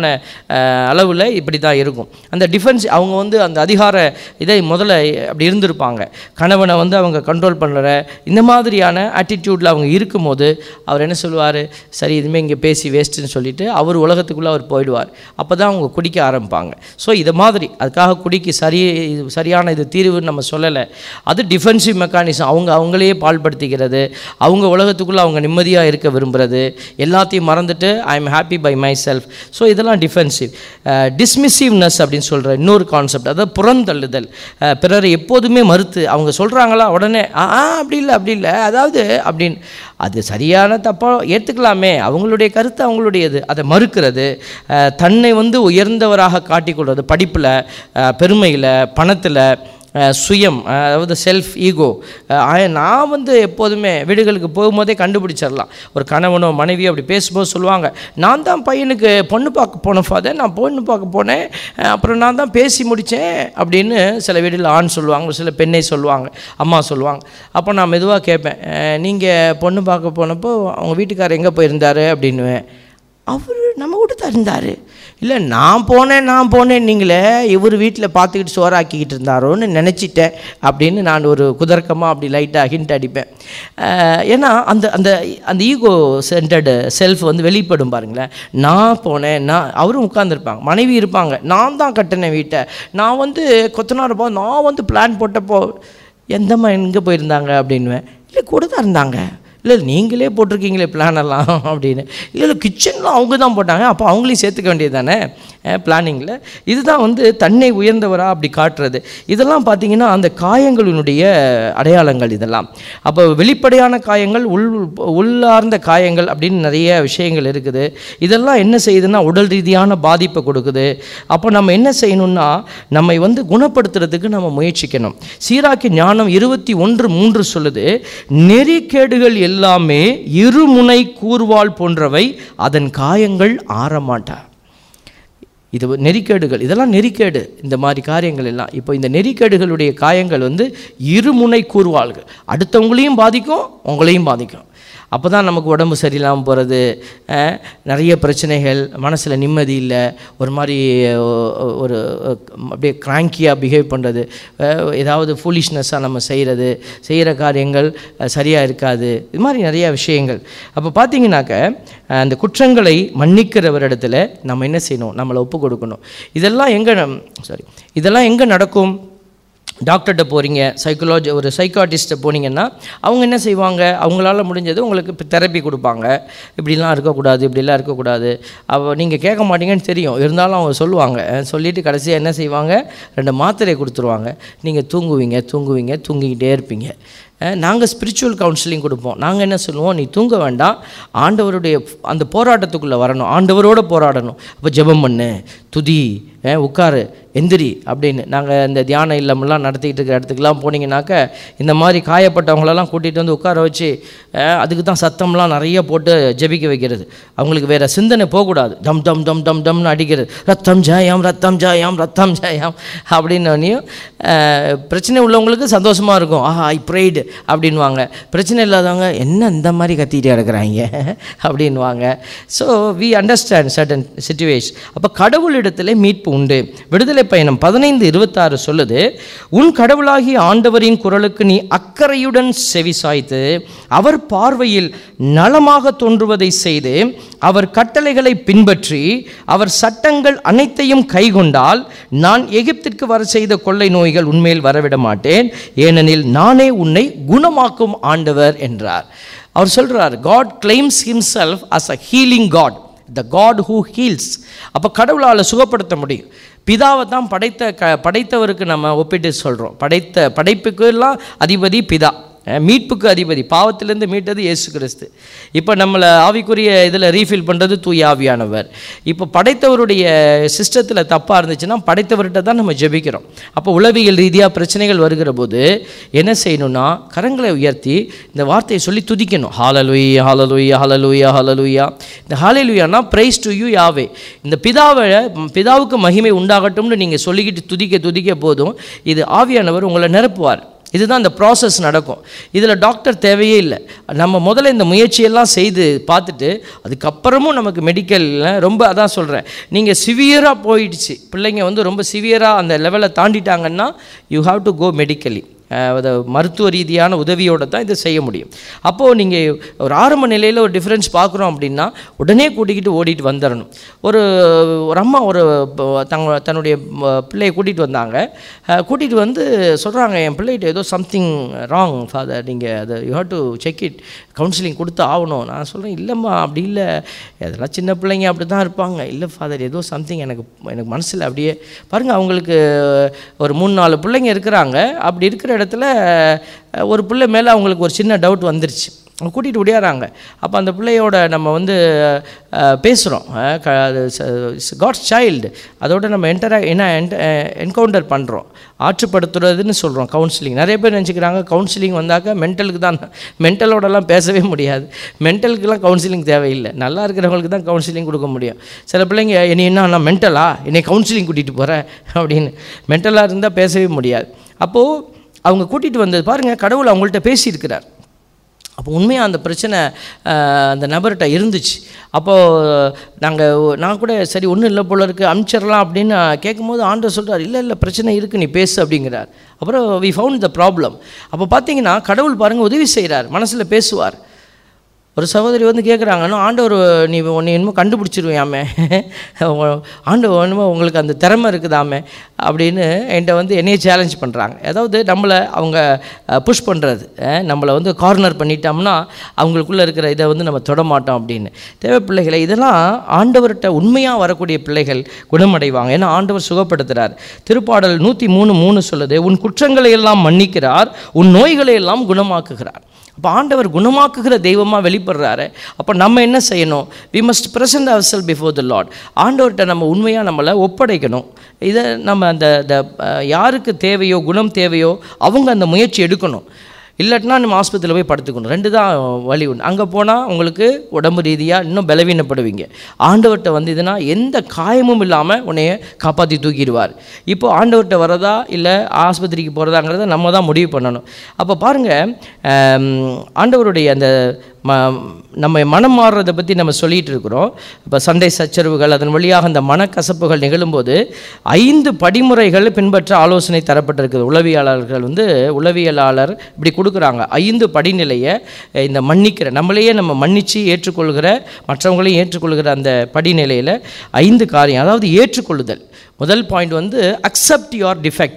அளவில் இப்படி தான் இருக்கும் அந்த டிஃபென்ஸ் அவங்க வந்து அந்த அதிகார இதை முதல்ல அப்படி இருந்திருப்பாங்க கணவனை வந்து அவங்க கண்ட்ரோல் பண்ணுற இந்த மாதிரியான ஆட்டிடியூடில் அவங்க இருக்கும்போது அவர் என்ன சொல்லுவார் சரி இதுமே இங்கே பேசி வேஸ்ட்டுன்னு சொல்லிட்டு அவர் உலகத்துக்குள்ளே அவர் போயிடுவார் அப்போ தான் அவங்க குடிக்க ஆரம்பிப்பாங்க ஸோ இதை மாதிரி அதுக்காக குடிக்கு சரி இது சரியான இது தீர்வுன்னு நம்ம சொல்லலை அது டிஃபென்சிவ் மெக்கானிசம் அவங்க அவங்களையே பால்படுத்திக்கிறது அவங்க உலகத்துக்குள்ளே அவங்க நிம்மதியாக இருக்க விரும்புகிறது எல்லாத்தையும் மறந்துட்டு I am happy by myself so இதெல்லாம் டிஃபென்சிவ் டிஸ்மிசிவ்னஸ் அப்படின்னு சொல்கிற இன்னொரு கான்செப்ட் அதாவது புறந்தள்ளுதல் அஹ், பிறரை எப்போதுமே மறுத்து அவங்க சொல்கிறாங்களா உடனே ஆ ஆ, அப்படி இல்லை அப்படி இல்லை அதாவது அப்படின்னு அது சரியான தப்பாக ஏற்றுக்கலாமே அவங்களுடைய கருத்து அவங்களுடையது அதை மறுக்கிறது அஹ், தன்னை வந்து உயர்ந்தவராக காட்டிக்கொள்வது படிப்பில் பெருமையில் பணத்தில் அஹ் சுயம் அஹ் அதாவது செல்ஃப் ஈகோ நான் வந்து எப்போதுமே வீடுகளுக்கு போகும்போதே கண்டுபிடிச்சிடலாம் ஒரு கணவனோ மனைவியோ அப்படி பேசும்போது சொல்லுவாங்க நான் தான் பையனுக்கு பொண்ணு பார்க்க போனேன் ஃபாதர் நான் பொண்ணு பார்க்க போனேன் அஹ் அப்புறம் நான் தான் பேசி முடித்தேன் அப்படின்னு சில வீடுகளில் ஆண் சொல்லுவாங்க ஒரு சில பெண்ணை சொல்லுவாங்க அம்மா சொல்லுவாங்க அப்போ நான் மெதுவாக கேட்பேன் நீங்கள் பொண்ணு பார்க்க போனப்போ அவங்க வீட்டுக்காரர் எங்கே போயிருந்தாரு அப்படின்னுவேன் அவர் நம்ம கூட தான் இருந்தார் இல்லை நான் போனேன் நான் போனேன் நீங்களே இவர் வீட்டில் பார்த்துக்கிட்டு சோறாக்கிக்கிட்டு இருந்தாரோன்னு நினச்சிட்டேன் அப்படின்னு நான் ஒரு குதர்க்கமாக அப்படி லைட்டாக ஹிண்ட் அடிப்பேன் அஹ் ஏன்னா அந்த அந்த அந்த ஈகோ சென்டர்டு செல்ஃப் வந்து வெளிப்படும் பாருங்களேன் நான் போனேன் நான் அவரும் உட்காந்துருப்பாங்க மனைவி இருப்பாங்க நான் தான் கட்டினேன் வீட்டை நான் வந்து கொத்தனார் போ நான் வந்து பிளான் போட்டப்போ எந்தம்மா எங்கே போயிருந்தாங்க அப்படின்னுவேன் இல்லை கூட தான் இருந்தாங்க இல்லை நீங்களே போட்டிருக்கீங்களே பிளான் எல்லாம் அப்படின்னு இல்லை இல்லை கிச்சனில் அவங்க தான் போட்டாங்க அப்போ அவங்களையும் சேர்த்துக்க வேண்டியது தானே பிளானிங்கில் இதுதான் வந்து தன்னை உயர்ந்தவரா அப்படி காட்டுறது இதெல்லாம் பார்த்தீங்கன்னா அந்த காயங்களினுடைய அடையாளங்கள் இதெல்லாம் அப்போ வெளிப்படையான காயங்கள் உள் உள்ளார்ந்த காயங்கள் அப்படின்னு நிறைய விஷயங்கள் இருக்குது இதெல்லாம் என்ன செய்யுதுன்னா உடல் ரீதியான பாதிப்பை கொடுக்குது அப்போ நம்ம என்ன செய்யணும்னா நம்மை வந்து குணப்படுத்துறதுக்கு நம்ம முயற்சிக்கணும் சீராக்கி ஞானம் இருபத்தி ஒன்று மூன்று சொல்லுது நெறிக்கேடுகள் எல்லாமே இருமுனை கூர்வாள் போன்றவை அதன் காயங்கள் ஆறமாட்டா இது ஒரு நெறிக்கேடுகள் இதெல்லாம் நெறிக்கேடு இந்த மாதிரி காரியங்கள் எல்லாம் இப்போ இந்த நெறிக்கேடுகளுடைய காயங்கள் வந்து இருமுனை கூறுவாள்கள் அடுத்தவங்களையும் பாதிக்கும் உங்களையும் பாதிக்கும் அப்போ தான் நமக்கு உடம்பு சரியில்லாமல் போகிறது நிறைய பிரச்சனைகள் மனசில் நிம்மதி இல்லை ஒரு மாதிரி ஒ- ஒரு அஹ், அப்படியே கிராங்கியாக பிஹேவ் பண்ணுறது ஏதாவது ஃபூலிஷ்னஸ்ஸாக நம்ம செய்கிறது செய்கிற காரியங்கள் சரியாக இருக்காது இது மாதிரி நிறைய விஷயங்கள் அப்போ பார்த்தீங்கன்னாக்க அஹ், அந்த குற்றங்களை மன்னிக்கிறவரிடத்துல நம்ம என்ன செய்யணும் நம்மளை ஒப்பு கொடுக்கணும் இதெல்லாம் எங்கே சாரி இதெல்லாம் எங்கே நடக்கும் டாக்டர்கிட்ட போகிறீங்க சைக்கலாஜி ஒரு சைக்காட்டிஸ்ட்டை போனீங்கன்னா அவங்க என்ன செய்வாங்க அவங்களால முடிஞ்சது உங்களுக்கு இப்போ தெரப்பி கொடுப்பாங்க இப்படிலாம் இருக்கக்கூடாது இப்படிலாம் இருக்கக்கூடாது அவ நீங்கள் கேட்க மாட்டீங்கன்னு தெரியும் இருந்தாலும் அவங்க சொல்லுவாங்க அஹ் சொல்லிட்டு கடைசியாக என்ன செய்வாங்க ரெண்டு மாத்திரையை கொடுத்துருவாங்க நீங்கள் தூங்குவீங்க தூங்குவீங்க தூங்கிக்கிட்டே இருப்பீங்க நாங்கள் ஸ்பிரிச்சுவல் கவுன்சிலிங் கொடுப்போம் நாங்கள் என்ன சொல்லுவோம் நீ தூங்க வேண்டாம் ஆண்டவருடைய அந்த போராட்டத்துக்குள்ளே வரணும் ஆண்டவரோட போராடணும் அப்போ ஜெபம் பண்ணு துதி அஹ், உட்காரு எந்திரி அப்படின்னு நாங்கள் இந்த தியான இல்லமெல்லாம் நடத்திக்கிட்டு இருக்கிற இடத்துக்குலாம் போனீங்கன்னாக்க இந்த மாதிரி காயப்பட்டவங்களெல்லாம் கூட்டிகிட்டு வந்து உட்கார வச்சு அஹ், அதுக்கு தான் சத்தம்லாம் நிறைய போட்டு ஜெபிக்க வைக்கிறது அவங்களுக்கு வேறு சிந்தனை போகக்கூடாது டம் டம் டம் டம் டம்னு அடிக்கிறது ரத்தம் ஜெயம் ரத்தம் ஜெயம் ரத்தம் ஜெயம் அப்படின்னோடனையும் பிரச்சனை உள்ளவங்களுக்கு சந்தோஷமாக இருக்கும் ஆஹா ஐ ப்ரைடு அப்படின்வாங்க பிரச்சனை இல்லாதவங்க என்ன இந்த மாதிரி கத்திட்டு கிடக்குறாங்க அப்படின்வாங்க so we understand certain situation அப்போ கடவுளிடத்தில் மீட்பு உண்டு விடுதலை பயணம் பதினைந்து இருபத்தாறு சொல்லுது உன் கடவுளாகிய ஆண்டவரின் குரலுக்கு நீ அக்கறையுடன் செவி சாய்த்து அவர் பார்வையில் நலமாக தோன்றுவதை செய்து அவர் கட்டளைகளை பின்பற்றி அவர் சட்டங்கள் அனைத்தையும் கைக்கொண்டால் நான் எகிப்திற்கு வர செய்த கொள்ளை நோய்கள் உண்மையில் வரவிட மாட்டேன் ஏனெனில் நானே உன்னை குணமாக்கும் ஆண்டவர் என்றார் அவர் சொல்றார் God claims himself as a healing god the God who heals அப்போ கடவுளால் சுகப்படுத்த முடியும் பிதாவை தான் படைத்த க படைத்தவருக்கு நம்ம ஒப்பிட்டு சொல்கிறோம் படைத்த படைப்புக்கு எல்லாம் அதிபதி பிதா அஹ் மீட்புக்கு அதிபதி பாவத்திலேருந்து மீட்டது இயேசு கிறிஸ்து இப்போ நம்மளை ஆவிக்குரிய இதில் ரீஃபில் பண்ணுறது தூய ஆவியானவர் இப்போ படைத்தவருடைய சிஸ்டத்தில் தப்பாக இருந்துச்சுன்னா படைத்தவர்கிட்ட தான் நம்ம ஜெபிக்கிறோம் அப்போ உளவியல் ரீதியாக பிரச்சனைகள் வருகிற போது என்ன செய்யணும்னா கரங்களை உயர்த்தி இந்த வார்த்தையை சொல்லி துதிக்கணும் ஹாலலுயா ஹாலலுயா ஹாலலுயா ஹாலலுயா இந்த ஹாலலுயானா பிரைஸ் டு யூ யாவே இந்த பிதாவை பிதாவுக்கு மகிமை உண்டாகட்டும்னு நீங்கள் சொல்லிக்கிட்டு துதிக்க துதிக்க போதும் இது ஆவியானவர் உங்களை நிரப்புவார் இதுதான் இந்த ப்ராசஸ் நடக்கும் இதில் டாக்டர் தேவையே இல்லை நம்ம முதல்ல இந்த முயற்சியெல்லாம் செய்து பார்த்துட்டு அதுக்கப்புறமும் நமக்கு மெடிக்கலில் ரொம்ப அதான் சொல்கிறேன் நீங்கள் சிவியராக போயிடுச்சு பிள்ளைங்க வந்து ரொம்ப சிவியராக அந்த லெவலை தாண்டிட்டாங்கன்னா you have to go medically அது மருத்துவ ரீதியான உதவியோடு தான் இதை செய்ய முடியும் அப்போது நீங்கள் ஒரு ஆரம்ப நிலையில் ஒரு டிஃப்ரென்ஸ் பார்க்குறோம் அப்படின்னா உடனே கூட்டிக்கிட்டு ஓடிட்டு வந்துடணும் ஒரு ஒரு அம்மா ஒரு ப- தங்க தன்னுடைய ம- பிள்ளையை கூட்டிகிட்டு வந்தாங்க கூட்டிகிட்டு வந்து சொல்கிறாங்க என் பிள்ளைகிட்ட ஏதோ சம்திங் ராங் ஃபாதர் நீங்கள் அதை you have to check it counselling கொடுத்து ஆகணும் நான் சொல்கிறேன் இல்லைம்மா அப்படி இல்லை அதெல்லாம் சின்ன பிள்ளைங்க அப்படி தான் இருப்பாங்க இல்லை ஃபாதர் ஏதோ சம்திங் எனக்கு எனக்கு மனசில் அப்படியே பாருங்கள் அவங்களுக்கு ஒரு மூணு நாலு பிள்ளைங்க இருக்கிறாங்க அப்படி இருக்கிற இடத்துல அஹ், ஒரு பிள்ளை மேலே அவங்களுக்கு ஒரு சின்ன டவுட் வந்துருச்சு அவங்க கூட்டிகிட்டு ஓடியாராங்க அப்போ அந்த பிள்ளையோட நம்ம வந்து பேசுகிறோம் காட்ஸ் சைல்டு அதோட நம்ம என்டரா என்ன என்கவுண்டர் பண்ணுறோம் ஆற்றுப்படுத்துறதுன்னு சொல்கிறோம் கவுன்சிலிங் நிறைய பேர் நினச்சிக்கிறாங்க கவுன்சிலிங் வந்தாக்க மென்டலுக்கு தான் மென்டலோடலாம் பேசவே முடியாது மென்டலுக்குலாம் கவுன்சிலிங் தேவையில்லை நல்லா இருக்கிறவங்களுக்கு தான் கவுன்சிலிங் கொடுக்க முடியும் சில பிள்ளைங்க என்னை என்ன நான் மென்டலா என்னை கவுன்சிலிங் கூட்டிகிட்டு போகிறேன் அப்படின்னு மென்டலாக இருந்தால் பேசவே முடியாது அப்போது அவங்க கூட்டிகிட்டு வந்தது பாருங்கள் கடவுள் அவங்கள்ட்ட பேசியிருக்கிறார் அப்போ உண்மையாக அந்த பிரச்சனை அஹ், அந்த நபர்கிட்ட இருந்துச்சு அப்போது நாங்கள் நான் கூட சரி ஒன்றும் இல்லை போல இருக்குது அனுப்பிச்சிடலாம் அப்படின்னு கேட்கும்போது ஆண்டவர் சொல்கிறார் இல்லை இல்லை பிரச்சனை இருக்குது நீ பேசு அப்படிங்கிறார் அப்புறம் வி ஃபவுண்ட் த ப்ராப்ளம் அப்போ பார்த்தீங்கன்னா கடவுள் பாருங்கள் உதவி செய்கிறார் மனசில் பேசுவார் ஒரு சகோதரி வந்து கேட்குறாங்கன்னா ஆண்டவர் நீ உன்னை என்னமோ கண்டுபிடிச்சிருவியாமே ஆண்டவர் என்னமோ உங்களுக்கு அந்த திறமை இருக்குதாமே அப்படின்னு என்கிட்ட வந்து என்னையே சேலஞ்ச் பண்ணுறாங்க அதாவது நம்மளை அவங்க புஷ் பண்ணுறது நம்மளை வந்து கார்னர் பண்ணிட்டோம்னா அவங்களுக்குள்ளே இருக்கிற இதை வந்து நம்ம தொட மாட்டோம் அப்படின்னு தேவை பிள்ளைகளை இதெல்லாம் ஆண்டவர்கிட்ட உண்மையாக வரக்கூடிய பிள்ளைகள் குணமடைவாங்க ஏன்னா ஆண்டவர் சுகப்படுத்துகிறார் திருப்பாடல் நூற்றி மூணு மூணு சொல்லுது உன் குற்றங்களை எல்லாம் மன்னிக்கிறார் உன் நோய்களை எல்லாம் குணமாக்குகிறார் அப்போ ஆண்டவர் குணமாக்குகிற தெய்வமாக வெளிப்படுறாரு அப்போ நம்ம என்ன செய்யணும் we must present ourselves before the Lord ஆண்டவர்கிட்ட நம்ம உண்மையாக நம்மளை ஒப்படைக்கணும் இதை நம்ம அந்த the, அஹ், யாருக்கு தேவையோ குணம் தேவையோ அவங்க அந்த முயற்சி எடுக்கணும் இல்லாட்டினா நம்ம ஆஸ்பத்திரியில் போய் படுத்துக்கணும் ரெண்டு தான் வழி உண்டு அங்கே போனால் உங்களுக்கு உடம்பு ரீதியாக இன்னும் பலவீனப்படுவீங்க ஆண்டவர்கிட்ட வந்து இதுனா எந்த காயமும் இல்லாமல் உன்னைய காப்பாற்றி தூக்கிடுவார் இப்போ ஆண்டவர்கிட்ட வரதா இல்லை ஆஸ்பத்திரிக்கு போகிறதாங்கிறத நம்ம தான் முடிவு பண்ணணும் அப்போ பாருங்கள் ஆண்டவருடைய அந்த ம நம்ம மனம் மாறுறதை பற்றி நம்ம சொல்லிகிட்டு இருக்கிறோம் இப்போ சண்டை சச்சரவுகள் அதன் வழியாக அந்த மனக்கசப்புகள் நிகழும்போது ஐந்து படிமுறைகள் பின்பற்ற ஆலோசனை தரப்பட்டிருக்குது உளவியலாளர்கள் வந்து உளவியலாளர் இப்படி கொடுக்குறாங்க ஐந்து படிநிலையை அஹ், இந்த மன்னிக்கிற நம்மளையே நம்ம மன்னித்து ஏற்றுக்கொள்கிற மற்றவங்களையும் ஏற்றுக்கொள்கிற அந்த படிநிலையில் ஐந்து காரியம் அதாவது ஏற்றுக்கொள்ளுதல் முதல் பாயிண்ட் வந்து accept your defect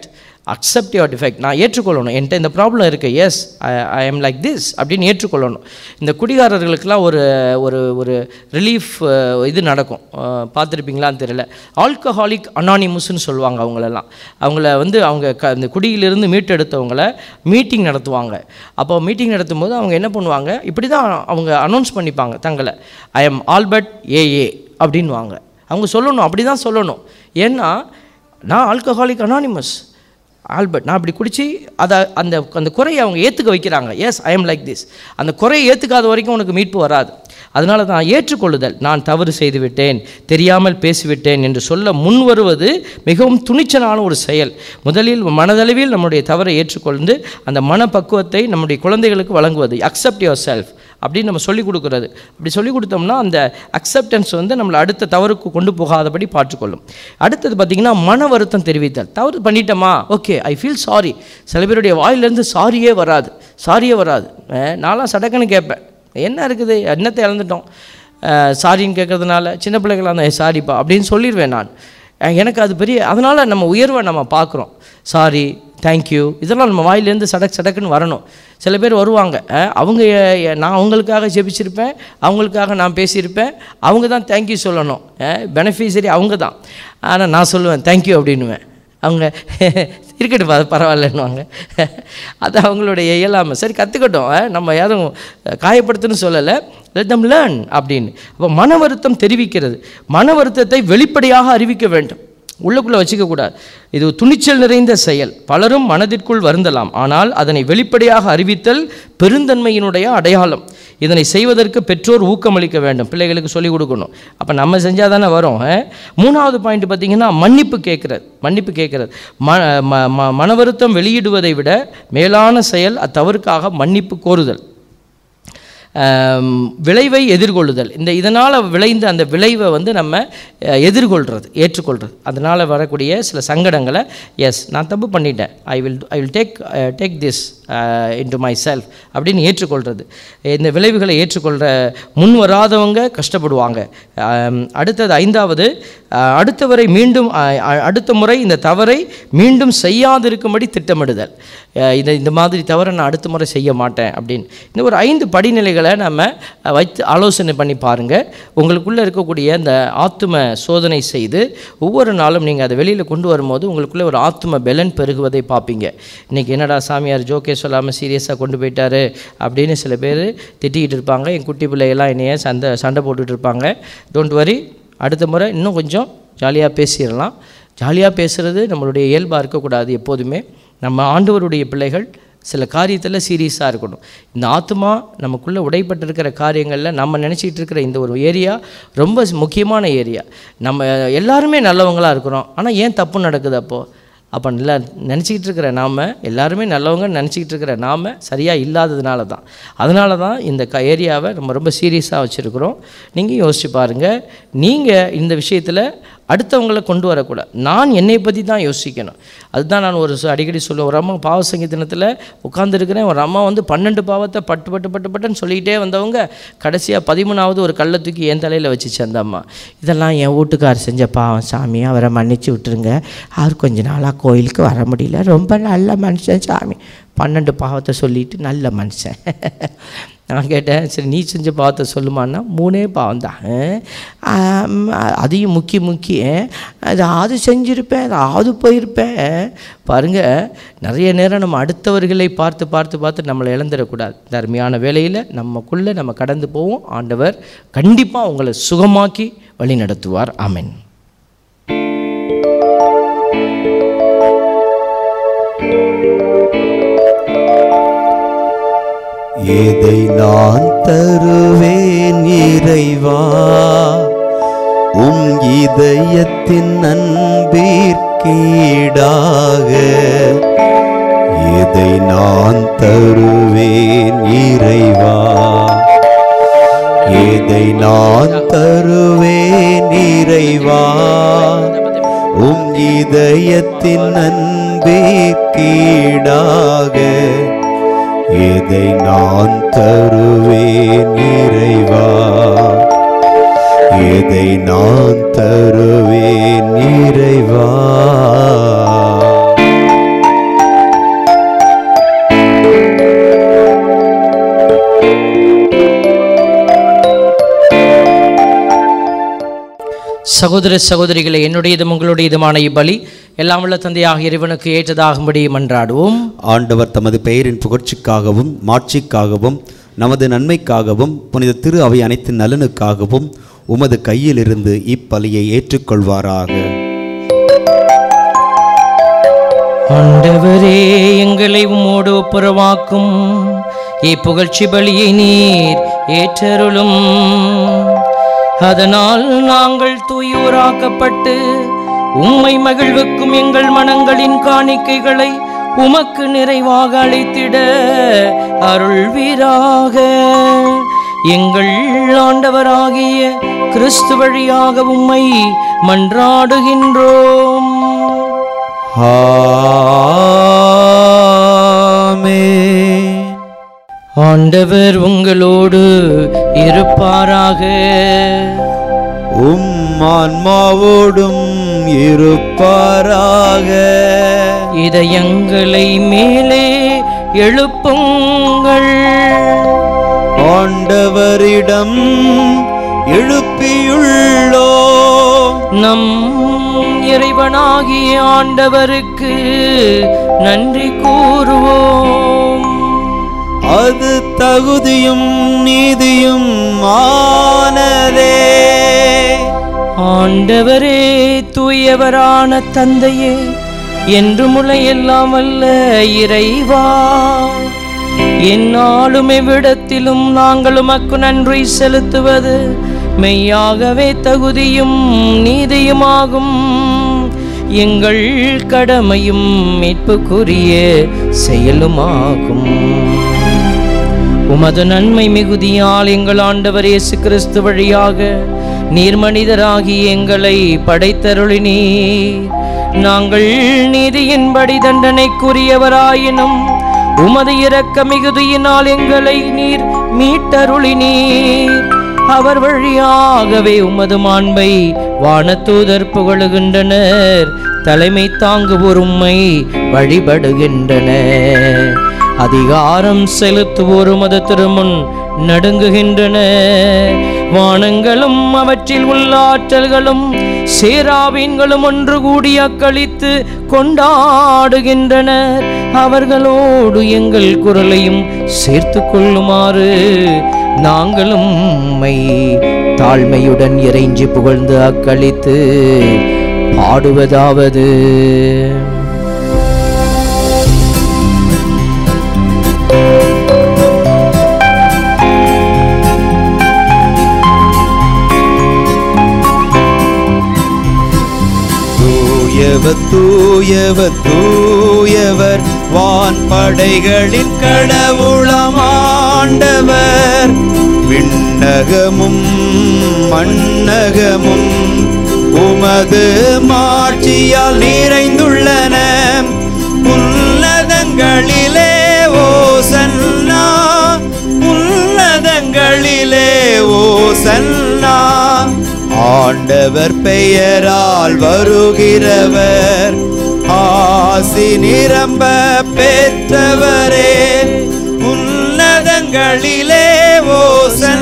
accept your defect நான் ஏற்றுக்கொள்ளணும் என்கிட்ட இந்த ப்ராப்ளம் இருக்குது yes I am like this அப்படின்னு ஏற்றுக்கொள்ளணும் இந்த குடிகாரர்களுக்கெல்லாம் ஒரு ஒரு ஒரு ரிலீஃப் இது நடக்கும் அஹ், பார்த்திருப்பீங்களான்னு தெரியல ஆல்கஹாலிக் அனானிமஸ்னு சொல்லுவாங்க அவங்களெல்லாம் அவங்கள வந்து அவங்க க இந்த குடியிலிருந்து மீட்டெடுத்தவங்கள மீட்டிங் நடத்துவாங்க அப்போ மீட்டிங் நடத்தும் போது அவங்க என்ன பண்ணுவாங்க இப்படி தான் அவங்க அனௌன்ஸ் பண்ணிப்பாங்க தங்களை ஐ எம் ஆல்பர்ட் ஏஏ அப்படின்வாங்க அவங்க சொல்லணும் அப்படி தான் சொல்லணும் ஏன்னா நான் ஆல்கஹாலிக் அனானிமஸ் ஆல்பர்ட் நான் அப்படி குடிச்சு அதை அந்த அந்த குறையை அவங்க ஏற்றுக்க வைக்கிறாங்க yes I am like this அந்த குறையை ஏற்றுக்காத வரைக்கும் உனக்கு மீட்பு வராது அதனால தான் ஏற்றுக்கொள்ளுதல் நான் தவறு செய்து விட்டேன் தெரியாமல் பேசிவிட்டேன் என்று சொல்ல முன் வருவது மிகவும் துணிச்சலான ஒரு செயல் முதலில் மனதளவில் நம்முடைய தவறை ஏற்றுக்கொண்டு அந்த மனப்பக்குவத்தை நம்முடைய குழந்தைகளுக்கு வழங்குவது அக்செப்ட் யுவர் செல்ஃப் அப்படின்னு நம்ம சொல்லிக் கொடுக்குறது அப்படி சொல்லிக் கொடுத்தோம்னா அந்த அக்செப்டன்ஸ் வந்து நம்மளை அடுத்த தவறுக்கு கொண்டு போகாதபடி பார்த்துக்கொள்ளும் அடுத்தது பார்த்திங்கன்னா மன வருத்தம் தெரிவித்தல் தவறு பண்ணிட்டோமா ஓகே ஐ ஃபீல் சாரி சில பேருடைய வாயிலேருந்து சாரியே வராது சாரியே வராது அஹ் நான்லாம் சடக்குன்னு கேட்பேன் என்ன இருக்குது என்னத்தை இழந்துட்டோம் சாரின்னு கேட்கறதுனால சின்ன பிள்ளைகளாக இருந்தால் சாரிப்பா அப்படின்னு சொல்லிடுவேன் நான் அஹ் எனக்கு அது பெரிய அதனால் நம்ம உயர்வை நம்ம பார்க்குறோம் சாரி தேங்க்யூ இதெல்லாம் நம்ம வாயிலேருந்து சடக் சடக்குன்னு வரணும் சில பேர் வருவாங்க அஹ் அவங்க எ- நான் அவங்களுக்காக ஜெபிச்சிருப்பேன் அவங்களுக்காக நான் பேசியிருப்பேன் அவங்க தான் தேங்க்யூ சொல்லணும் பெனிஃபிஷரி அவங்க தான் ஆனால் நான் சொல்லுவேன் தேங்க்யூ அப்படின்னுவேன் அவங்க இருக்கட்டும் பா- பரவாயில்லன்னுவாங்க அது அவங்களுடைய இயலாமை சரி கற்றுக்கட்டும் நம்ம யாரும் காயப்படுத்துன்னு சொல்லலை let them லேர்ன் அப்படின்னு அப்போ மன வருத்தம் தெரிவிக்கிறது மன வருத்தத்தை வெளிப்படையாக அறிவிக்க வேண்டும் உள்ளுக்குள்ளே வச்சுக்கக்கூடாது இது துணிச்சல் நிறைந்த செயல் பலரும் மனதிற்குள் வருந்தலாம் ஆனால் அதனை வெளிப்படையாக அறிவித்தல் பெருந்தன்மையினுடைய அடையாளம் இதனை செய்வதற்கு பெற்றோர் ஊக்கமளிக்க வேண்டும் பிள்ளைகளுக்கு சொல்லிக் கொடுக்கணும் அப்போ நம்ம செஞ்சால் தானே வரும் ஆ? மூணாவது பாயிண்ட் பார்த்தீங்கன்னா மன்னிப்பு கேட்குறது மன்னிப்பு கேட்குறது ம ம- ம- மன வருத்தம் வெளியிடுவதை விட மேலான செயல் அத்தவறுக்காக மன்னிப்பு கோருதல் ஆம், விளைவை எதிர்கொள்ளுதல் இந்த இதனால் விளைந்த அந்த விளைவை வந்து நம்ம அஹ், எதிர்கொள்கிறது ஏற்றுக்கொள்கிறது அதனால் வரக்கூடிய சில சங்கடங்களை எஸ் நான் தப்பு பண்ணிட்டேன் I will I will take take this into myself அப்படின்னு ஏற்றுக்கொள்கிறது இந்த விளைவுகளை ஏற்றுக்கொள்கிற முன் வராதவங்க கஷ்டப்படுவாங்க ஆம், அடுத்தது ஐந்தாவது அஹ், அடுத்தவரை மீண்டும் அஹ், அஹ், அடுத்த முறை இந்த தவறை மீண்டும் செய்யாதிருக்கும்படி திட்டமிடுதல் அஹ், இந்த இந்த மாதிரி தவறை நான் அடுத்த முறை செய்ய மாட்டேன் அப்படின்னு இந்த ஒரு ஐந்து படிநிலைகளை நம்ம அஹ், வைத்து ஆலோசனை பண்ணி பாருங்கள் உங்களுக்குள்ளே இருக்கக்கூடிய இந்த ஆத்தும சோதனை செய்து ஒவ்வொரு நாளும் நீங்கள் அதை வெளியில் கொண்டு வரும்போது உங்களுக்குள்ளே ஒரு ஆத்தும பெலன் பெருகுவதை பார்ப்பீங்க இன்றைக்கி என்னடா சாமியார் ஜோக்கே சொல்லாமல் சீரியஸாக கொண்டு போயிட்டாரு அப்படின்னு சில பேர் திட்டிக்கிட்டு இருப்பாங்க என் குட்டி பிள்ளையெல்லாம் என்னைய சண்டை சண்டை போட்டுட்டு இருப்பாங்க டோன்ட் வரி அடுத்த முறை இன்னும் கொஞ்சம் ஜாலியாக பேசிடலாம் ஜாலியாக பேசுகிறது நம்மளுடைய இயல்பாக இருக்கக்கூடாது எப்போதுமே நம்ம ஆண்டவருடைய பிள்ளைகள் சில காரியத்தில் சீரியஸாக இருக்கணும் இந்த ஆத்மா நமக்குள்ளே உடைப்பட்டிருக்கிற காரியங்களில் நம்ம நினச்சிட்டு இருக்கிற இந்த ஒரு ஏரியா ரொம்ப முக்கியமான ஏரியா நம்ம எல்லாருமே நல்லவங்களாக இருக்கிறோம் ஆனால் ஏன் தப்பு நடக்குது அப்போது அப்போ நல்லா நினச்சிக்கிட்டு இருக்கிற நாம் எல்லாருமே நல்லவங்க நினச்சிக்கிட்டு இருக்கிற நாம் சரியாக இல்லாததுனால தான் அதனால தான் இந்த க ஏரியாவை நம்ம ரொம்ப சீரியஸாக வச்சுருக்குறோம் நீங்கள் யோசிச்சு பாருங்கள் நீங்கள் இந்த விஷயத்தில் அடுத்தவங்களை கொண்டு வரக்கூடாது நான் என்னை பற்றி தான் யோசிக்கணும் அதுதான் நான் ஒரு ச- அடிக்கடி சொல்லுவேன் ஒரு அம்மா பாவ சங்கீதனத்தில் உட்காந்துருக்கிறேன் ஒரு அம்மா வந்து பன்னெண்டு பாவத்தை பட்டு பட்டு பட்டு பட்டுன்னு சொல்லிக்கிட்டே வந்தவங்க கடைசியாக பதிமூணாவது ஒரு கல்லை தூக்கி என் தலையில் வச்சுச்சு அந்த அம்மா இதெல்லாம் என் வீட்டுக்கார் செஞ்ச பாவம் சாமி அவரை மன்னிச்சு விட்டுருங்க அவர் கொஞ்ச நாளாக கோயிலுக்கு வர முடியல ரொம்ப நல்ல மனுஷன் சாமி பன்னெண்டு பாவத்தை சொல்லிட்டு நல்ல மனுஷன் நான் கேட்டேன் சரி நீ செஞ்ச பாவத்தை சொல்லுமான்னா மூணே பாவம் தான் அதையும் முக்கி முக்கி அதாவது செஞ்சுருப்பேன் அதாவது போயிருப்பேன் பாருங்க நிறைய நேரம் நம்ம அடுத்தவர்களை பார்த்து பார்த்து பார்த்து நம்மளை இழந்துடக்கூடாது இந்த அருமையான வேலையில் நமக்குள்ளே நம்ம கடந்து போவோம் ஆண்டவர் கண்டிப்பாக உங்களை சுகமாக்கி வழி நடத்துவார் ஆமென் எதை நான் தருவேன் இறைவா உம் இதயத்தின் அன்பிற்கீடாக எதை நான் தருவேன் இறைவா எதை நான் தருவேன் இறைவா உம் இதயத்தின் அன்பிற்கீடாக எதை நான் தருவேன் இறைவா எதை நான் தருவேன் இறைவா சகோதர சகோதரிகளை என்னுடையதும் உங்களுடையதுமான இப்பலி எல்லாம் உள்ள தந்தையாக இறைவனுக்கு ஏற்றதாகும்படி மன்றாடுவோம் ஆண்டவர் தமது பெயரின் புகழ்ச்சிக்காகவும் மாட்சிக்காகவும் நமது நன்மைக்காகவும் புனித திரு அவை அனைத்தின் நலனுக்காகவும் உமது கையிலிருந்து இப்பலியை ஏற்றுக்கொள்வாராக ஆண்டவரே எங்களை உம்மோடு ஒப்புரவாக்கும் இப்புகழ்ச்சி பலியை நீர் ஏற்றருளும் அதனால் நாங்கள் தூயோராக்கப்பட்டு உம்மை மகிழ்வுக்கும் எங்கள் மனங்களின் காணிக்கைகளை உமக்கு நிறைவாக அழைத்திட அருள்வீராக எங்கள் ஆண்டவராகிய கிறிஸ்து வழியாக உம்மை மன்றாடுகின்றோம் ஆமென். ஆண்டவர் உங்களோடு இருப்பாராக உம் ஆன்மாவோடும் இருப்பாராக இதயங்களை மேலே எழுப்புங்கள் ஆண்டவரிடம் எழுப்பியுள்ளோ நம் இறைவனாகிய ஆண்டவருக்கு நன்றி கூறுவோம் அது தகுதியும் நீதியும் ஆனதே ஆண்டவரே தூயவரான தந்தையே என்று முளையெல்லாம் வல்ல இறைவா என்னாலும் எவ்விடத்திலும் நாங்கள் உமக்கு நன்றி செலுத்துவது மெய்யாகவே தகுதியும் நீதியுமாகும் எங்கள் கடமையும் மீட்புக்குரிய செயலுமாகும் உமது நன்மை மிகுதியால் எங்கள் ஆண்டவர் இயேசு கிறிஸ்து வழியாக நீர் மனிதராகி எங்களை படைத்தருளினீர் நாங்கள் நீதியின்படி தண்டனைக்குரியவராயினும் உமது இரக்க மிகுதியினால் எங்களை நீர் மீட்டருளினீர் அவர் வழியாகவே உமது மாண்பை வானதூதர் புகழுகின்றனர் தலைமை தாங்குவோர் உம்மை வழிபடுகின்றனர் அதிகாரம் செலுத்துவோர் உமது திருமுன் நடுங்குகின்றன வானங்களும் அவற்றில் உள்ள ஆற்றல்களும் சேராவீன்களும் ஒன்று கூடி அக்களித்து கொண்டாடுகின்றனர் அவர்களோடு எங்கள் குரலையும் சேர்த்து கொள்ளுமாறு நாங்களும் உம்மை தாழ்மையுடன் இறைஞ்சி புகழ்ந்து அக்களித்து பாடுவதாவது தூயவர் தூயவர் தூயவர் வான் படைகளின் கடவுளமாண்டவர் விண்ணகமும் மண்ணகமும் உமது மாட்சியால் நிறைந்துள்ளன உன்னதங்களிலே ஓசன்னா உன்னதங்களிலே ஓசன்னா ஆண்டவர் பெயரால் வருகிறவர் ஆசி நிரம்ப பெற்றவரே உன்னதங்களிலே ஓசன்னா